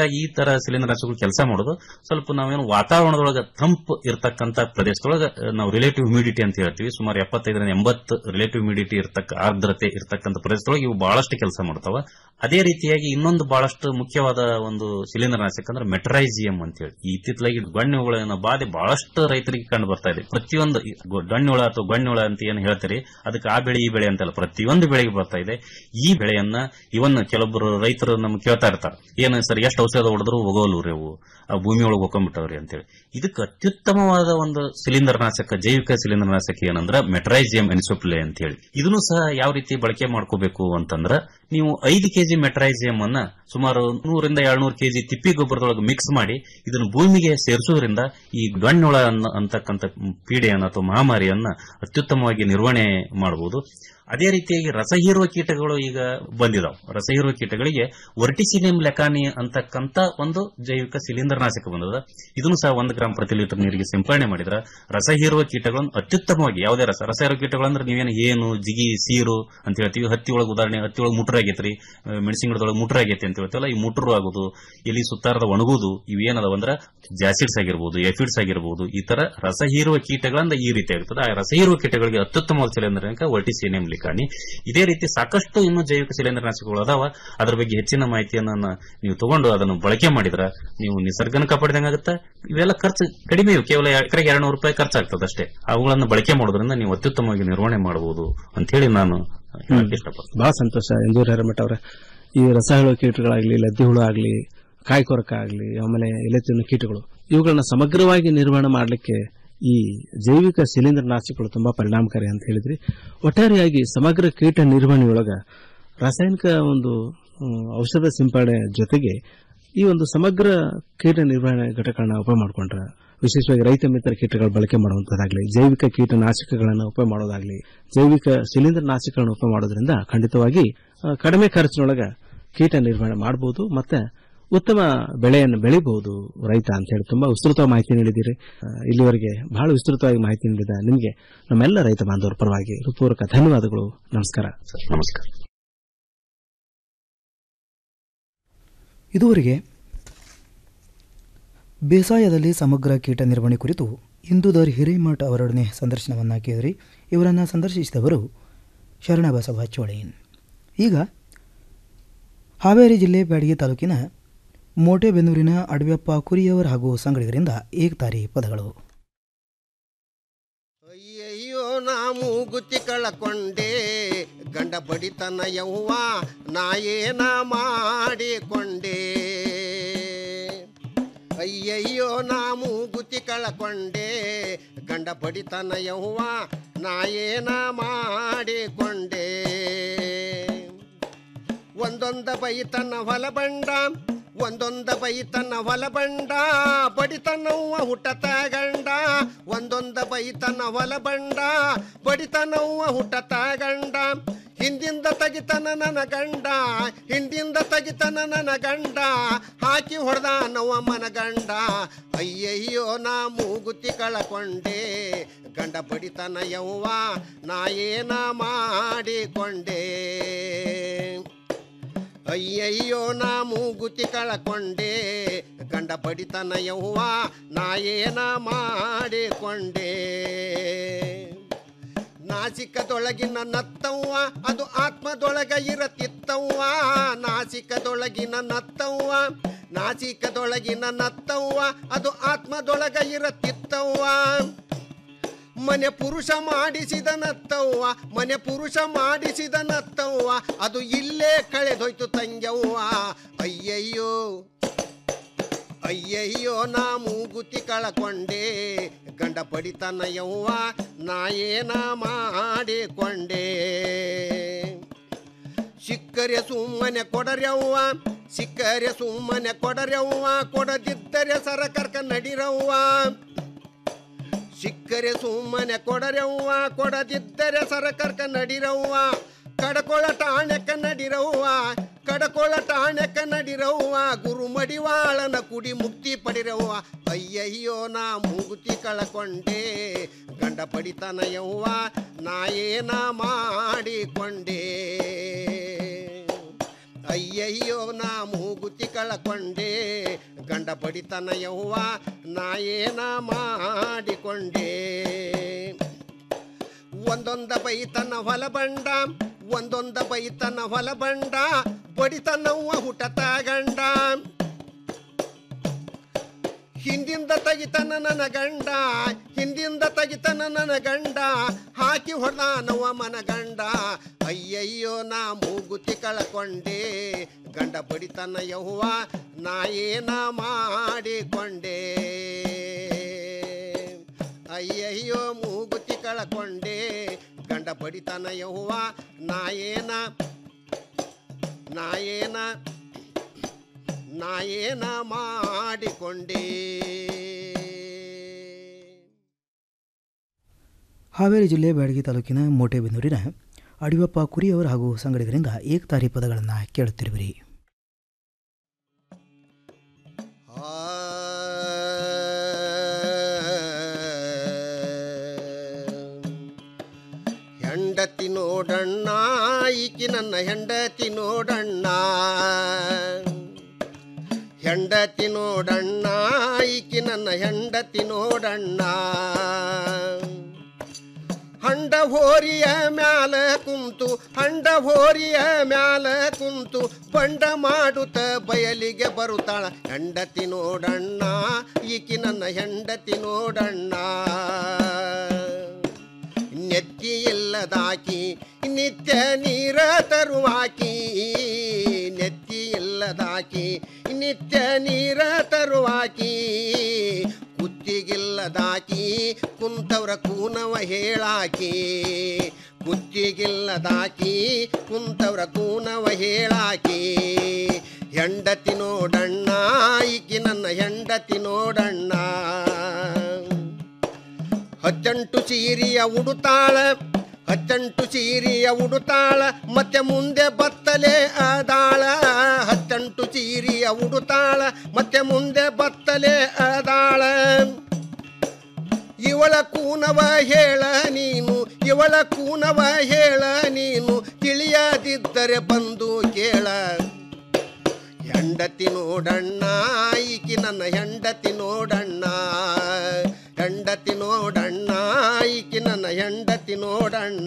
S13: ಈ ತರ ಶಿಲೀಂಧ್ರನಾಶಕಗಳು ಕೆಲಸ ಮಾಡೋದು ಸ್ವಲ್ಪ ನಾವೇನು ವಾತಾವರಣದೊಳಗೆ ತಂಪು ಇರತಕ್ಕಂತ ಪ್ರದೇಶದೊಳಗೆ ಅಹ್, ನಾವು ರಿಲೇಟಿವ್ ಹ್ಯೂಮಿಡಿಟಿ ಅಂತ ಹೇಳ್ತೀವಿ ಸುಮಾರು ಎಪ್ಪತ್ತೈದರಿಂದ ಎಂಬತ್ತು ರಿಲೇಟಿವ್ ಹ್ಯೂಮಿಡಿಟಿ ಇರ್ತಕ್ಕ ಆರ್ದ್ರತೆ ಇರತಕ್ಕಂತ ಪ್ರದೇಶದೊಳಗೆ ಇವು ಬಹಳಷ್ಟು ಕೆಲಸ ಮಾಡ್ತಾವ ಅದೇ ರೀತಿಯಾಗಿ ಇನ್ನೊಂದು ಬಹಳಷ್ಟು ಮುಖ್ಯವಾದ ಒಂದು ಶಿಲೀಂಧ್ರನಾಶಕ ಅಂದ್ರೆ ಮೆಟ್ರೈಸಿಯಂ ಅಂತ ಹೇಳಿ ಈ ಇತ್ತಿತ್ತಲಾಗಿ ಗಣ್ಯಹುಳ ಬಾಧೆ ಬಹಳಷ್ಟು ರೈತರಿಗೆ ಕಂಡು ಬರ್ತಾ ಇದೆ ಪ್ರತಿಯೊಂದು ಈ ಗೊ- ಗಣ್ಯಹುಳ ಅಥವಾ ಗಣ್ಯಹುಳ ಅಂತ ಏನು ಹೇಳ್ತೀರಿ ಅದಕ್ಕೆ ಆ ಬೆಳೆ ಈ ಬೆಳೆ ಅಂತಲ್ಲ ಪ್ರತಿಯೊಂದು ಬೆಳೆಗೆ ಬರ್ತಾ ಇದೆ ಈ ಬೆಳೆಯನ್ನ ಇವನ್ ಕೆಲವೊಬ್ಬರು ರೈತರು ನಮ್ಗೆ ಕೇಳ್ತಾ ಇರ್ತಾರೆ ಏನು ಸರ್ ಎಷ್ಟು ಔಷಧ ಹೊಡೆದ್ರು ಹೋಗೋಲ್ವು ರೀ ಅವು ಆ ಭೂಮಿ ಒಳಗೆ ಹೋಗ್ಕೊಂಡ್ಬಿಟ್ಟವ್ರಿ ಅಂತೇಳಿ ಇದಕ್ಕೆ ಅತ್ಯುತ್ತಮವಾದ ಒಂದು ಶಿಲೀಂಧ್ರನಾಶಕ ಜೈವಿಕ ಶಿಲೀಂಧ್ರನಾಶಕ ಏನಂದ್ರ ಮೆಟ್ರೈಸಿಯಂ ಎನಿಸೋಪ್ಲೆ ಅಂತ ಹೇಳಿ ಇದನ್ನು ಸಹ ಯಾವ ರೀತಿ ಬಳಕೆ ಮಾಡ್ಕೋಬೇಕು ಅಂತಂದ್ರ ನೀವು ಐದು ಕೆಜಿ ಮೆಟ್ರೈಸಿಯಂ ಅನ್ನ ಸುಮಾರು ನೂರಿಂದ ಏಳ್ನೂರು ಕೆಜಿ ತಿಪ್ಪಿ ಗೊಬ್ಬರದೊಳಗೆ ಮಿಕ್ಸ್ ಮಾಡಿ ಇದನ್ನು ಭೂಮಿಗೆ ಸೇರಿಸೋದ್ರಿಂದ ಈ ಗಣ್ಯೊಳ ಅಂತಕ್ಕಂಥ ಪೀಡೆಯನ್ನ ಅಥವಾ ಮಹಾಮಾರಿಯನ್ನ ಅತ್ಯುತ್ತಮವಾಗಿ ನಿರ್ವಹಣೆ ಮಾಡಬಹುದು ಅದೇ ರೀತಿಯಾಗಿ ರಸಹೀರುವ ಕೀಟಗಳು ಈಗ ಬಂದಿದಾವ್ ರಸಹೀರುವ ಕೀಟಗಳಿಗೆ ವರ್ಟಿಸಿನಿಯಂ ಲೆಕಾನಿ ಅಂತಕ್ಕಂತ ಒಂದು ಜೈವಿಕ ಶಿಲೀಂಧ್ರನಾಶಕ ಬಂದದ ಇದನ್ನು ಸಹ ಒಂದು ಗ್ರಾಂ ಪ್ರತಿ ಲೀಟರ್ ನೀರಿಗೆ ಸಿಂಪಡಣೆ ಮಾಡಿದ್ರ ರಸಹೀರುವ ಕೀಟಗಳನ್ನು ಅತ್ಯುತ್ತಮವಾಗಿ ಯಾವುದೇ ರಸ ರಸಹೀರುವ ಕೀಟಗಳು ಅಂದ್ರೆ ನೀವೇನು ಏನು ಜಿಗಿ ಸೀರು ಅಂತ ಹೇಳ್ತೀವಿ ಹತ್ತಿ ಒಳಗೆ ಉದಾಹರಣೆ ಹತ್ತಿ ಒಳಗೆ ಮುಟ್ರ ಆಗೈತ್ರಿ ಮೆಣಸಿನ ಗಿಡದೊಳಗೆ ಮುಟ್ರ ಆಗೈತಿ ಅಂತ ಹೇಳ್ತೀವಲ್ಲ ಈ ಮುಟ್ರು ಆಗೋದು ಎಲಿ ಸುತ್ತಾರದ ಒಣಗುದು ಇವೇನದಾವ ಅಂದ್ರ ಜಾಸಿಡ್ಸ್ ಆಗಿರ್ಬೋದು ಎಫಿಡ್ಸ್ ಆಗಿರ್ಬೋದು ಈ ತರ ರಸಹೀರುವ ಕೀಟಗಳಿಂದ ಈ ರೀತಿ ಆಗ್ತದೆ ಆ ರಸಹೀರುವ ಕೀಟಗಳಿಗೆ ಅತ್ಯುತ್ತಮವಾದ ಶಿಲೀಂಧ್ರನಾಶಕ ವರ್ಟಿಸಿನಿಯಂ ಲಿಕಾನಿ ಇದೇ ರೀತಿ ಸಾಕಷ್ಟು ಇನ್ನೂ ಜೈವಿಕ ಶಿಲೀಂಧ್ರನಾಶಕಗಳು ಅದಾವ ಅದ್ರ ಬಗ್ಗೆ ಹೆಚ್ಚಿನ ಮಾಹಿತಿಯನ್ನ ನ- ನೀವು ತಗೊಂಡು ಅದನ್ನು ಬಳಕೆ ಮಾಡಿದ್ರ ನೀವು ನಿಸರ್ಗನ ಕಾಪಾಡಿದಂಗಾಗುತ್ತೆ ಇವೆಲ್ಲ ಖರ್ಚು ಕಡಿಮೆ ಇವು ಕೇವಲ ಎಕರೆಗೆ ಎರಡು ನೂರು ರೂಪಾಯಿ ಖರ್ಚಾಗ್ತದೆ ಅಷ್ಟೇ ಅವುಗಳನ್ನು ಬಳಕೆ ಮಾಡೋದ್ರಿಂದ ನೀವು ಅತ್ಯುತ್ತಮವಾಗಿ ನಿರ್ವಹಣೆ ಮಾಡಬಹುದು ಅಂತ ಹೇಳಿ ನಾನು ಹೇಳಕ್ ಇಷ್ಟಪಡ್ತೀನಿ
S12: ಬಹಳ ಸಂತೋಷ ಎಂದೂರ್ ಹಿರೇಮಠ ಅವರ ಈ ರಸಹುಳ ಕೀಟಗಳಾಗ್ಲಿ ಲದ್ದಿ ಹುಳ ಆಗ್ಲಿ ಕಾಯಿ ಕೊರಕ ಆಗ್ಲಿ ಆಮೇಲೆ ಎಲೆ ತಿನ್ನು ಕೀಟಗಳು ಇವುಗಳನ್ನ ಸಮಗ್ರವಾಗಿ ನಿರ್ವಹಣೆ ಮಾಡಲಿಕ್ಕೆ ಈ ಜೈವಿಕ ಶಿಲೀಂಧ್ರನಾಶಕಗಳು ತುಂಬಾ ಪರಿಣಾಮಕಾರಿ ಅಂತ ಹೇಳಿದ್ರಿ ಒಟ್ಟಾರೆಯಾಗಿ ಸಮಗ್ರ ಕೀಟ ನಿರ್ವಹಣೆಯೊಳಗ ರಾಸಾಯನಿಕ ಒಂದು ಹ್ಮ್, ಔಷಧ ಸಿಂಪಡಣೆ ಜೊತೆಗೆ ಈ ಒಂದು ಸಮಗ್ರ ಕೀಟ ನಿರ್ವಹಣೆ ಘಟಕಗಳನ್ನ ಉಪಯೋಗ ಮಾಡಿಕೊಂಡ್ರ ವಿಶೇಷವಾಗಿ ರೈತ ಮಿತ್ರ ಕೀಟಗಳ ಬಳಕೆ ಮಾಡುವಂತದ್ದಾಗಲಿ ಜೈವಿಕ ಕೀಟನಾಶಕಗಳನ್ನು ಉಪಯೋಗ ಮಾಡೋದಾಗ್ಲಿ ಜೈವಿಕ ಶಿಲೀಂಧ್ರನಾಶಕಗಳನ್ನು ಉಪಯೋಗ ಮಾಡೋದ್ರಿಂದ ಖಂಡಿತವಾಗಿ ಆ, ಕಡಿಮೆ ಖರ್ಚಿನೊಳಗ ಕೀಟ ನಿರ್ವಹಣೆ ಮಾಡಬಹುದು ಮತ್ತೆ ಉತ್ತಮ ಬೆಳೆಯನ್ನು ಬೆಳಿಬಹುದು ರೈತ ಅಂತ ಹೇಳಿ ತುಂಬಾ ವಿಸ್ತೃತ ಮಾಹಿತಿ ನೀಡಿದ್ದೀರಿ ಆ, ಇಲ್ಲಿವರೆಗೆ ಬಹಳ ವಿಸ್ತೃತವಾಗಿ ಮಾಹಿತಿ ನೀಡಿದ ನಿಮಗೆ ನಮ್ಮೆಲ್ಲ ರೈತ ಬಾಂಧವರ ಪರವಾಗಿ ಹೃತ್ಪೂರ್ವಕ ಧನ್ಯವಾದಗಳು ನಮಸ್ಕಾರ
S13: ನಮಸ್ಕಾರ
S1: ಇದುವರೆಗೆ ಬೇಸಾಯದಲ್ಲಿ ಸಮಗ್ರ ಕೀಟ ನಿರ್ವಹಣೆ ಕುರಿತು ಇಂದುದರ್ ಹಿರೇಮಠ್ ಅವರೊಡನೆ ಸಂದರ್ಶನವನ್ನು ಕೇಳಿದ್ರಿ ಇವರನ್ನು ಸಂದರ್ಶಿಸಿದವರು ಶರಣಬಸವ ಚೋಳೇನ್ ಈಗ ಹಾವೇರಿ ಜಿಲ್ಲೆ ಬ್ಯಾಡಗಿ ತಾಲೂಕಿನ ಮೋಟೆಬೆನ್ನೂರಿನ ಅಡವ್ಯಪ್ಪ ಕುರಿಯವರ್ ಹಾಗೂ ಸಂಗಡಿಗರಿಂದ ಏಕತಾರಿ ಪದಗಳು
S14: ಅಯ್ಯಯ್ಯೋ ನಾ ಮೂಗುತಿ ಕಳಕೊಂಡೆ ಗಂಡ ಬಡಿತನ ಯವ್ವ ನಾಯೇನ ಮಾಡಿಕೊಂಡೆ ಅಯ್ಯಯ್ಯೋ ನಾ ಮೂಗುತಿ ಕಳಕೊಂಡೆ ಗಂಡ ಬಡಿತನ ಯವ್ವ ನಾಯೇನ ಮಾಡಿಕೊಂಡೆ ಒಂದೊಂದ ಬೈತನ ಹೊಲ ಬಂಡ ಒಂದೊಂದ ಬೈತನ ಹೊಲ ಬಂಡ ಬಡಿತನವ್ವ ಹುಟ್ಟತ ಗಂಡ ಒಂದೊಂದ ಬೈತನ ಹೊಲ ಬಂಡ ಬಡಿತನವ್ವ ಹುಟ್ಟತ ಗಂಡ ಹಿಂದಿಂದ ತೆಗಿತನ ನನ್ನ ಗಂಡ ಹಿಂದಿಂದ ತೆಗಿತನ ನನ್ನ ಗಂಡ ಹಾಕಿ ಹೊಡೆದ ನವ್ವ ಮನ ಗಂಡ ಅಯ್ಯಯ್ಯೋ ನಾ ಮೂಗುತಿ ಕಳಕೊಂಡೆ ಗಂಡ ಬಡಿತನ ಯವ್ವ ನಾ ಏನ ಮಾಡಿಕೊಂಡೆ ಅಯ್ಯಯ್ಯೋ ನಾ ಮೂಗುತಿ ಕಳಕೊಂಡೆ ಗಂಡ ಬಡಿತನ ಯವ್ವ ನಾ ಏನ ಮಾಡಿಕೊಂಡೆ ನಾಸಿಕದೊಳಗಿನ ನತ್ತವ್ವ ಅದು ಆತ್ಮದೊಳಗ ಇರತಿತ್ತವ್ವ ನಾಸಿಕದೊಳಗಿನ ನತ್ತವ್ವ ನಾಸಿಕದೊಳಗಿನ ನತ್ತವ್ವ ಅದು ಆತ್ಮದೊಳಗ ಇರತಿತ್ತವ್ವ ಮನೆ ಪುರುಷ ಮಾಡಿಸಿದ ನತ್ತವ್ವ ಮನೆ ಪುರುಷ ಮಾಡಿಸಿದ ನತ್ತವ್ವ ಅದು ಇಲ್ಲೇ ಕಳೆದೋಯ್ತು ತಂಗ್ಯವ್ವ ಅಯ್ಯಯ್ಯೋ ಅಯ್ಯಯ್ಯೋ ನಾ ಮೂಗುತಿ ಕಳಕೊಂಡೆ ಗಂಡ ಪಡಿತನ ಯವ್ವ ನಾ ಏನ ಮಾಡಿಕೊಂಡೆ ಸಿಕ್ಕರೆ ಸುಮ್ಮನೆ ಕೊಡರ್ಯವ್ವ ಸಿಕ್ಕರೆ ಸುಮ್ಮನೆ ಕೊಡರ್ಯವ್ವ ಕೊಡದಿದ್ದರೆ ಸರಕರ್ಕ ನಡಿರವ್ವ ಸಿಕ್ಕರೆ ಸುಮ್ಮನೆ ಕೊಡರವ್ವ ಕೊಡದಿದ್ದರೆ ಸರಕರ್ಕ ನಡಿರವ್ವ ಕಡಕೊಳ ಠಾಣೆಕ ನಡಿರವ್ವ ಕಡಕೊಳ ಠಾಣೆಕ ನಡಿರವ್ವ ಗುರು ಮಡಿವಾಳನ ಕುಡಿ ಮುಕ್ತಿ ಪಡಿರವ್ವ ಅಯ್ಯಯ್ಯೋ ನಾ ಮೂಗುತಿ ಕಳಕೊಂಡೆ ಗಂಡ ಪಡಿತನ ಯವ್ವ ನಾ ಏನ ಮಾಡಿಕೊಂಡೆ ಅಯ್ಯಯ್ಯೋ ನಾ ಮೂಗುತಿ ಕಳಕೊಂಡೆ ಗಂಡ ಬಡಿತನ ಯವ್ವ ನಾ ಏನ ಮಾಡಿಕೊಂಡೆ ಒಂದೊಂದ ಬೈತನ ಹೊಲ ಬಂಡ ಒಂದೊಂದ ಬೈತನ ಹೊಲ ಬಂಡ ಬಡಿತನವ್ವ ಹುಟತ ಗಂಡ ಹಿಂದಿಂದ ತೆಗಿತನ ನನ್ನ ಗಂಡ ಹಿಂದಿಂದ ತೆಗಿತನ ನನ್ನ ಗಂಡ ಹಾಕಿ ಹೊಡೆದಾನವ ಮನ ಗಂಡ ಅಯ್ಯಯ್ಯೋ ನಾ ಮೂಗುತಿ ಕಳಕೊಂಡೆ ಗಂಡ ಬಡಿತನ ಯವ್ವ ನಾ ಏನ ಮಾಡಿಕೊಂಡೆ ಅಯ್ಯಯ್ಯೋ ಮೂಗುತಿ ಕಳಕೊಂಡೆ ಗಂಡ ಬಡಿತನ ಯವ್ವ ನಾ ಏನ ನಾ ಏನ ನಾ ಏನ ಮಾಡಿಕೊಂಡೆ
S1: ಹಾವೇರಿ ಜಿಲ್ಲೆ ಬ್ಯಾಡಗಿ ತಾಲೂಕಿನ ಮೋಟೆಬೆನ್ನೂರಿನ ಅಡಿವಪ್ಪ ಕುರಿಯವರು ಹಾಗೂ ಸಂಗಡಿಗರಿಂದ ಏಕತಾರಿ ಪದಗಳನ್ನು ಕೇಳುತ್ತಿರುವಿರಿ
S14: ಹೆಂಡತಿ ನೋಡಣ್ಣ ಈಕಿ ನನ್ನ ಹೆಂಡತಿ ನೋಡಣ್ಣ ಹೆಂಡತಿ ನೋಡಣ್ಣ ಈಕಿ ನನ್ನ ಹೆಂಡತಿ ನೋಡಣ್ಣ ಹಂಡ ಹೋರಿಯ ಮ್ಯಾಲ ಕುಂತು ಹಂಡ ಹೋರಿಯ ಮ್ಯಾಲ ಕುಂತು ಬಂಡ ಮಾಡುತ್ತ ಬಯಲಿಗೆ ಬರುತ್ತಾಳ ಹೆಂಡತಿ ನೋಡಣ್ಣ ಈಕಿ ನನ್ನ ಹೆಂಡತಿ ನೋಡಣ್ಣ ನೆತ್ತಿ ಇಲ್ಲದಾಕಿ ನಿತ್ಯ ನೀರ ತರುವಾಕಿ ನೆತ್ತಿ ಇಲ್ಲದಾಕಿ ನಿತ್ಯ ನೀರ ತರುವಾಕಿ ಕುತ್ತಿಗಿಲ್ಲದಾಕಿ ಕುಂತವ್ರ ಕೂನವ ಹೇಳಾಕಿ ಕುತ್ತಿಗಿಲ್ಲದಾಕಿ ಕುಂತವ್ರ ಕೂನವ ಹೇಳಾಕಿ ಹೆಂಡತಿ ನೋಡಣ್ಣ ಈಕಿ ನನ್ನ ಹೆಂಡತಿ ನೋಡಣ್ಣ ಹಚ್ಚಂಟು ಸೀರಿಯ ಉಡುತ್ತಾಳ ಹಚ್ಚಂಟು ಸೀರಿಯ ಉಡುತ್ತಾಳ ಮತ್ತೆ ಮುಂದೆ ಬತ್ತಲೆ ಅದಾಳ ಹಚ್ಚಂಟು ಸೀರಿಯ ಉಡುತ್ತಾಳ ಮತ್ತೆ ಮುಂದೆ ಬತ್ತಲೆ ಅದಾಳ ಇವಳ ಕೂನವ ಹೇಳ ನೀನು ಇವಳ ಕೂನವ ಹೇಳ ನೀನು ತಿಳಿಯದಿದ್ದರೆ ಬಂದು ಕೇಳ ಹೆಂಡತಿ ನೋಡಣ್ಣ ಈಕಿ ನನ್ನ ಹೆಂಡತಿ ನೋಡಣ್ಣ ಹೆಂಡತಿ ನೋಡಣ್ಣ ಈಕಿ ನನ್ನ ಹೆಂಡತಿ ನೋಡಣ್ಣ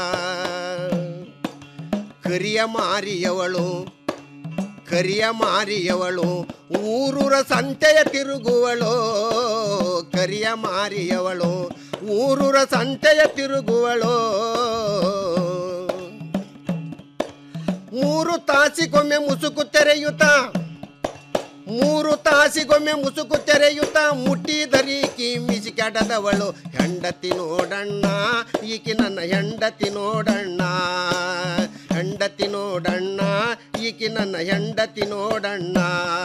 S14: ಕರಿಯ ಮಾರಿಯವಳು ಕರಿಯ ಮಾರಿಯವಳು ಊರೂರ ಸಂತೆಯ ತಿರುಗುವಳು ಕರಿಯ ಮಾರಿಯವಳು ಊರೂರ ಸಂತೆಯ ತಿರುಗುವಳು ಮೂರು ತಾಸಿಗೊಮ್ಮೆ ಮುಸುಕು ತೆರೆಯುತ್ತ ಮೂರು ತಾಸಿಗೊಮ್ಮೆ ಮುಸುಕು ತೆರೆಯುತ್ತ ಮುಟ್ಟಿದರೀಕಿ ಮಿಸಿಕೆಡದವಳು ಹೆಂಡತಿ ನೋಡಣ್ಣ ಈಕಿ ನನ್ನ ಹೆಂಡತಿ ನೋಡಣ್ಣ ಹೆಂಡತಿ ನೋಡಣ್ಣ ಈಕಿ ನನ್ನ ಹೆಂಡತಿ ನೋಡಣ್ಣ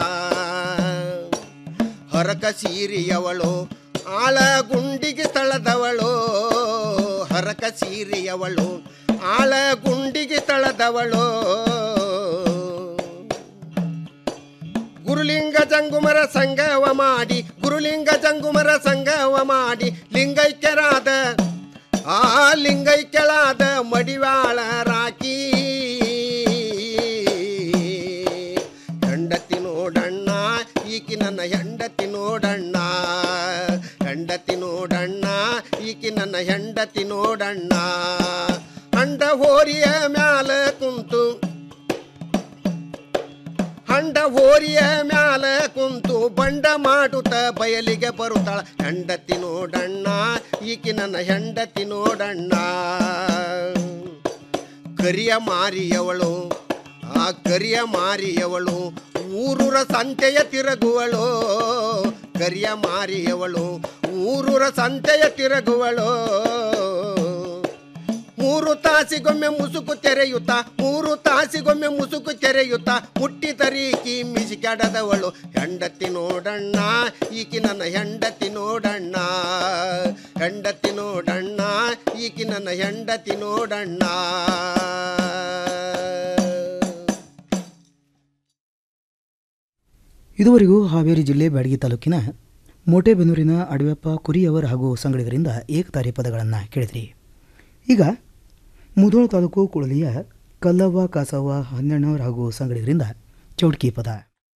S14: ಹರಕ ಸೀರಿಯವಳು ಆಳ ಗುಂಡಿಗೆ ಸ್ಥಳದವಳು ಹರಕ ಸೀರಿಯವಳು ಆಳ ಗುಂಡಿಗೆ ಸ್ಥಳದವಳು ಗುರುಲಿಂಗ ಜಂಗುಮರ ಸಂಗವ ಮಾಡಿ ಗುರುಲಿಂಗ ಜಂಗುಮರ ಸಂಗವ ಮಾಡಿ ಲಿಂಗೈಕ್ಯರಾದ ಆ ಲಿಂಗೈಕ್ಯಳಾದ ಮಡಿವಾಳ ರಾಕಿ ಹೆಂಡತಿ ನೋಡಣ್ಣ ಈಕಿ ನನ್ನ ಹೆಂಡತಿ ನೋಡಣ್ಣ ಹೆಂಡತಿ ನೋಡಣ್ಣ ಈಕಿ ನನ್ನ ಹೆಂಡತಿ ನೋಡಣ್ಣ ಅಂಡ ಹೋರಿಯ ಮ್ಯಾಲ ಕುಂತು ಹಂಡ ಹೋರಿಯ ಮ್ಯಾಲ ಕುಂತು ಬಂಡ ಮಾಡುತ್ತ ಬಯಲಿಗೆ ಬರುತ್ತಾಳ ಹೆಂಡತಿ ನೋಡಣ್ಣ ಈಕಿ ನನ್ನ ಹೆಂಡತಿ ನೋಡಣ್ಣ ಕರಿಯ ಮಾರಿಯವಳು ಆ ಕರಿಯ ಮಾರಿಯವಳು ಊರೂರ ಸಂತೆಯ ತಿರುಗುವಳು ಕರಿಯ ಮಾರಿಯವಳು ಊರೂರ ಸಂತೆಯ ತಿರುಗುವಳು ಮೂರು ತಾಸಿಗೊಮ್ಮೆ ಮುಸುಕು ತೆರೆಯುತ್ತ ಮೂರು ತಾಸಿಗೊಮ್ಮೆ ಮುಸುಕು ತೆರೆಯುತ್ತ ಮುಟ್ಟಿ ತರೀಕಿ ಮಿಸಿಕೆಡದವಳು ಹೆಂಡತಿ ನೋಡಣ್ಣ ಈಕಿ ನನ್ನ ಹೆಂಡತಿ ನೋಡಣ್ಣ ಹೆಂಡತಿ ನೋಡಣ್ಣ ಈಕಿ ನನ್ನ ಹೆಂಡತಿ ನೋಡಣ್ಣ
S1: ಇದುವರೆಗೂ ಹಾವೇರಿ ಜಿಲ್ಲೆ ಬ್ಯಾಡಗಿ ತಾಲೂಕಿನ ಮೋಟೆಬೆನ್ನೂರಿನ ಅಡವೆಪ್ಪ ಕುರಿಯವರ್ ಹಾಗೂ ಸಂಗಡಿಗರಿಂದ ಏಕತಾರಿ ಪದಗಳನ್ನು ಕೇಳಿದ್ರಿ ಈಗ ಮುಧೋಳ ತಾಲೂಕು ಕುಳಲಿಯ ಕಲ್ಲವ್ವ ಕಾಸವ್ವ ಹನ್ನೆರಡನವರ್ ಹಾಗೂ ಸಂಗಡಿಗರಿಂದ ಚೌಡ್ಕಿ ಪದ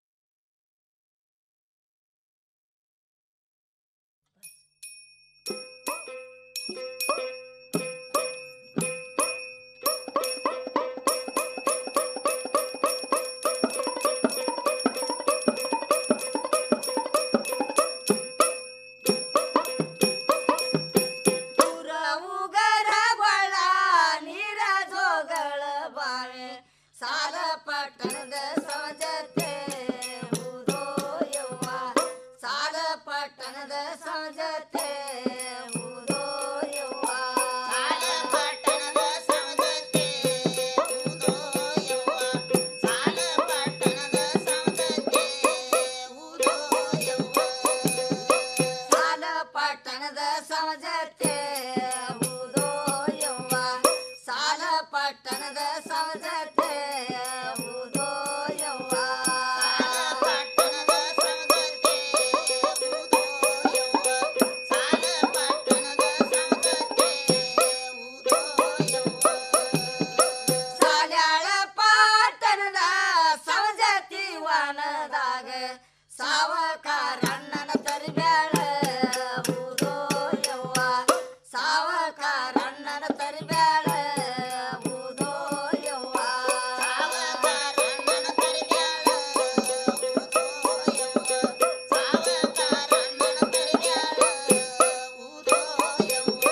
S15: ಉಗರಗೊಳ ನೀರ ಜೋಗಳ ಬಾವೆ ಸಾಲ ಪಟ್ಟಣದ ಸೌಜತೆ ಊದೋ ಯವ್ವ ಸಾಲ ಪಟ್ಟಣದ ಸೌಜತೆ ಊದೋ ಯವ್ವ ಸಾಲ ಪಟ್ಟಣದ ಸೌಜತೆ ಊದೋ ಯವ್ವ ಸಾಲ ಪಟ್ಟಣದ ಸೌಜತೆ ಊದೋ ಯವ್ವ ಸಾಲ ಪಟ್ಟಣದ ಸೌಜತೆ ಊದೋ ಯವ್ವ ಸಾಲ ಪಟ್ಟಣದ ಸೌಜತೆ ಊದೋ ಯವ್ವ ಪಟ್ಟಣದ ಸೌಜತೆ ಊದೋ ಯವ್ವ ಸಾಲ ಪಟ್ಟಣದ ಸೌಜತೆ ಊದೋ ಯವ್ವ ಸಾಲ್ಯಾಳ ಪಟ್ಟಣದ ಸೌಜತಿ ವನದಾಗ ಸಾವಕಾರಣ್ಣನ ತರಿಬ್ಯಾಳ ಊದೋ ಯವ್ವ ಸಾವಕಾರಣ್ಣನ ತರಿಬ್ಯಾಳ ಊದೋ ಯವ್ವ ಸಾವಕಾರಣ್ಣನ ತರಿಬ್ಯಾಳ ಊದೋ ಯವ್ವ ಸಾವಕಾರಣ್ಣನ ತರಿಬ್ಯಾಳ ಊದೋ ಯವ್ವ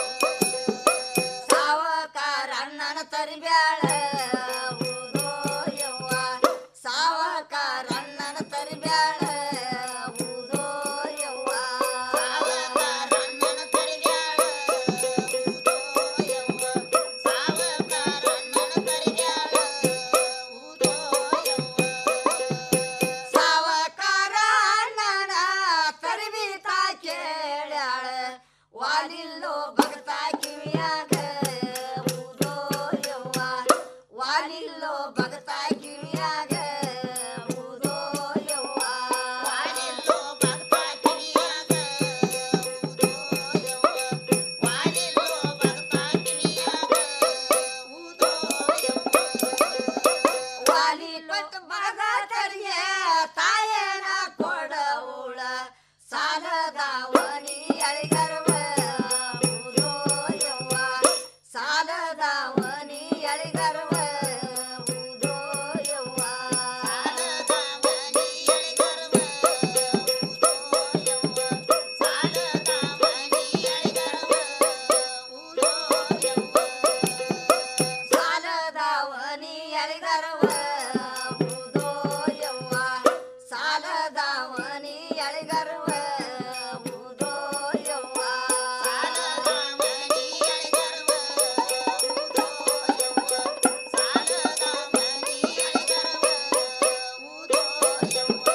S15: ಸಾವಕಾರಣ್ಣನ ತರಿಬ್ಯಾಳ ಊದೋ ಯವ್ವ ಸಾವಕಾರಣ್ಣನ ತರಿಬ್ಯಾಳ ಊದೋ ಯವ್ವ ಸಾವಕಾರಣ್ಣನ ತರಿಬ್ಯಾಳ ಊದೋ ಯವ್ವ ಸಾವಕಾರಣ್ಣನ ತರಿಬ್ಯಾಳ ಊದೋ ಯವ್ವ ಸಾವಕಾರಣ್ಣನ ತರಿಬಿತಾ ಕೇಳ್ಯಾಳ ವಾಲಿಲ್ಲೋ ಭಕ್ತ ಕಿವಿಯಾಗ ಊದೋ ಯವ್ವ ವಾಲಿಲ್ಲೋ ಭಕ್ತ ಕಿವಿಯಾಗ ಊದೋ ಯವ್ವ ವಾಲಿಲ್ಲೋ ಭಕ್ತ ಕಿವಿಯಾಗ ಊದೋ ಯವ್ವ ವಾಲಿಲ್ಲೋ ಭಕ್ತ ಕಿವಿಯಾಗ ಊದೋ ಯವ್ವ ವಾಲಿ ಕೊಟ್ಟು ಭಗತರಿಗೆ ತಾಯೇನ ಕೊಡವುಳ ಸಾಲದಾವನಿ ಅಳಿಗರ್ವ ಊದೋ ಯವ್ವ ಸಾಲದಾವನಿ ಅಳಿಗರ್ವ ಊದೋ ಯವ್ವ ಸಾಲದಾವನಿ ಅಳಿಗರ್ವ ಊದೋ ಯವ್ವ ಸಾಲದಾವನಿ ಅಳಿಗರ್ವ ಊದೋ ಯವ್ವ ಸಾಲದಾವನಿ ಅಳಿಗರ್ವ ಊದೋ ಯವ್ವ ಸಾಲದಾವನಿ ಅಳಿಗರ್ವ ಊದೋ ಯವ್ವ ಸಾಲದಾವನಿ ಅಳಿಗರ್ವ ಊದೋ ಯವ್ವ ಸಾಲದಾವನಿ ಅಳಿಗರ್ವ ಊದೋ ಯವ್ವ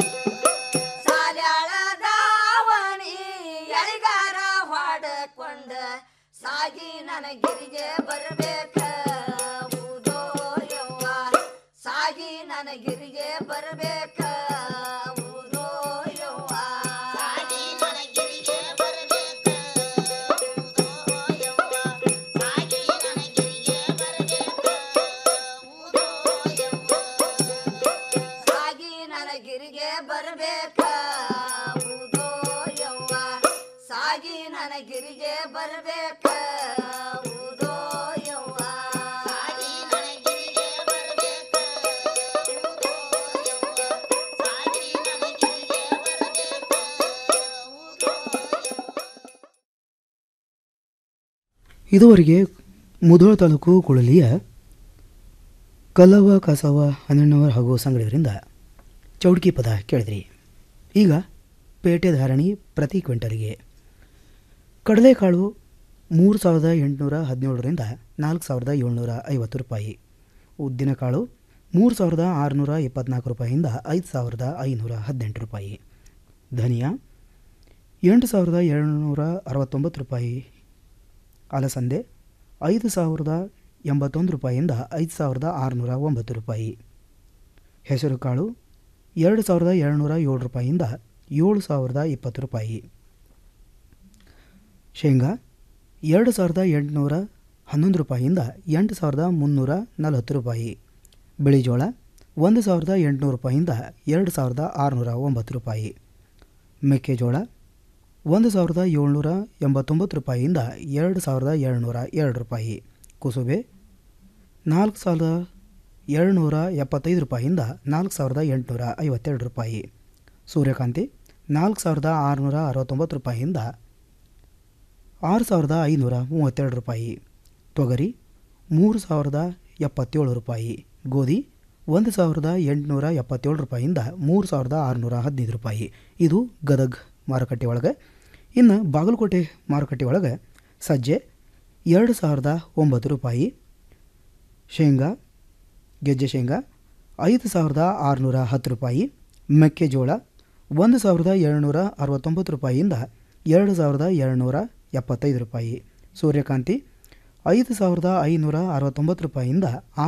S15: ಸಾಲ್ಯಾಳದಾವಣಿ ಎಳಿಗಾರ ಹೊಡಕೊಂಡ ಸಾಗಿ ನನಗಿರಿಗೆ ಬರಬೇಕ ಊದೋ ಯವ್ವ ಸಾಗಿ ನನಗಿರಿಗೆ ಬರಬೇಕ ಊದೋ ಯವ್ವ ಸಾಗಿ ನನಗಿರಿಗೆ ಬರಬೇಕ ಊದೋ ಯವ್ವ ಸಾಗಿ ನನಗಿರಿಗೆ ಬರಬೇಕ ಊದೋ ಯವ್ವ ಸಾಗಿ ನನಗಿರಿಗೆ ಬರಬೇಕ ಊದೋ ಯವ್ವ ಸಾಗಿ ನನಗಿರಿಗೆ ಬರಬೇಕ ಊದೋ ಯವ್ವ ಸಾಗಿ ನನಗಿರಿಗೆ ಬರಬೇಕ ಊದೋ ಯವ್ವ ಸಾಗಿ ನನಗಿರಿಗೆ ಬರಬೇಕ ಊದೋ
S1: ಇದುವರೆಗೆ ಮುಧೋಳ ತಾಲೂಕು ಕುಳಲಿಯ ಕಲ್ಲವ್ವ ಕಾಸವ್ವ ಹನ್ನೆರಡನವರ್ ಹಾಗೂ ಸಂಗಡಿಗರಿಂದ ಚೌಡ್ಕಿ ಪದ ಕೇಳಿದ್ರಿ ಈಗ ಪೇಟೆ ಧಾರಣಿ ಪ್ರತಿ ಕ್ವಿಂಟಲಿಗೆ ಕಡಲೆಕಾಳು ಮೂರು ಸಾವಿರದ ಎಂಟುನೂರ ಹದಿನೇಳರಿಂದ ನಾಲ್ಕು ಸಾವಿರದ ಏಳ್ನೂರ ಐವತ್ತು ರೂಪಾಯಿ ಉದ್ದಿನಕಾಳು ಮೂರು ಸಾವಿರದ ಆರುನೂರ ಇಪ್ಪತ್ನಾಲ್ಕು ರೂಪಾಯಿಯಿಂದ ಐದು ಸಾವಿರದ ಐನೂರ ಹದಿನೆಂಟು ರೂಪಾಯಿ ಧನಿಯಾ ಎಂಟು ಸಾವಿರದ ಏಳ್ನೂರ ಅರವತ್ತೊಂಬತ್ತು ರೂಪಾಯಿ ಅಲಸಂದೆ ಐದು ಸಾವಿರದ ಎಂಬತ್ತೊಂದು ರೂಪಾಯಿಯಿಂದ ಐದು ಸಾವಿರದ ಆರುನೂರ ಒಂಬತ್ತು ರೂಪಾಯಿ ಹೆಸರುಕಾಳು ಎರಡು ಸಾವಿರದ ಏಳ್ನೂರ ಏಳು ರೂಪಾಯಿಯಿಂದ ಏಳು ಸಾವಿರದ ಇಪ್ಪತ್ತು ರೂಪಾಯಿ ಶೇಂಗಾ ಎರಡು ಸಾವಿರದ ಎಂಟುನೂರ ಹನ್ನೊಂದು ರೂಪಾಯಿಯಿಂದ ಎಂಟು ಸಾವಿರದ ಮುನ್ನೂರ ನಲವತ್ತು ರೂಪಾಯಿ ಬಿಳಿ ಜೋಳ ಒಂದು ಸಾವಿರದ ಎಂಟುನೂರು ರೂಪಾಯಿಯಿಂದ ಎರಡು ಸಾವಿರದ ಆರುನೂರ ಒಂಬತ್ತು ರೂಪಾಯಿ ಮೆಕ್ಕೆಜೋಳ ಒಂದು ಸಾವಿರದ ಏಳ್ನೂರ ಎಂಬತ್ತೊಂಬತ್ತು ರೂಪಾಯಿಯಿಂದ ಎರಡು ಸಾವಿರದ ಏಳ್ನೂರ ಎರಡು ರೂಪಾಯಿ ಕುಸುಬೆ ನಾಲ್ಕು ಸಾವಿರದ ಏಳ್ನೂರ ಎಪ್ಪತ್ತೈದು ರೂಪಾಯಿಯಿಂದ ನಾಲ್ಕು ಸಾವಿರದ ಎಂಟುನೂರ ಐವತ್ತೆರಡು ರೂಪಾಯಿ ಸೂರ್ಯಕಾಂತಿ ನಾಲ್ಕು ಸಾವಿರದ ಆರುನೂರ ಅರವತ್ತೊಂಬತ್ತು ರೂಪಾಯಿಯಿಂದ ಆರು ಸಾವಿರದ ಐನೂರ ಮೂವತ್ತೆರಡು ರೂಪಾಯಿ ತೊಗರಿ ಮೂರು ಸಾವಿರದ ಎಪ್ಪತ್ತೇಳು ರೂಪಾಯಿ ಗೋಧಿ ಒಂದು ಸಾವಿರದ ಎಂಟುನೂರ ಎಪ್ಪತ್ತೇಳು ರೂಪಾಯಿಯಿಂದ ಮೂರು ಸಾವಿರದ ಆರುನೂರ ಹದಿನೈದು ರೂಪಾಯಿ ಇದು ಗದಗ್ ಮಾರುಕಟ್ಟೆ ಒಳಗೆ ಇನ್ನು ಬಾಗಲಕೋಟೆ ಮಾರುಕಟ್ಟೆ ಒಳಗೆ ಸಜ್ಜೆ ಎರಡು ಸಾವಿರದ ಒಂಬತ್ತು ರೂಪಾಯಿ ಶೇಂಗಾ ಗೆಜ್ಜೆ ಶೇಂಗಾ ಐದು ಸಾವಿರದ ಆರುನೂರ ಹತ್ತು ರೂಪಾಯಿ ಮೆಕ್ಕೆಜೋಳ ಒಂದು ಸಾವಿರದ ಏಳ್ನೂರ ಅರವತ್ತೊಂಬತ್ತು ರೂಪಾಯಿಯಿಂದ ಎರಡು ಸಾವಿರದ ಏಳ್ನೂರ ಎಪ್ಪತ್ತೈದು ರೂಪಾಯಿ ಸೂರ್ಯಕಾಂತಿ ಐದು ಸಾವಿರದ ಐನೂರ ಅರವತ್ತೊಂಬತ್ತು ರೂಪಾಯಿಯಿಂದ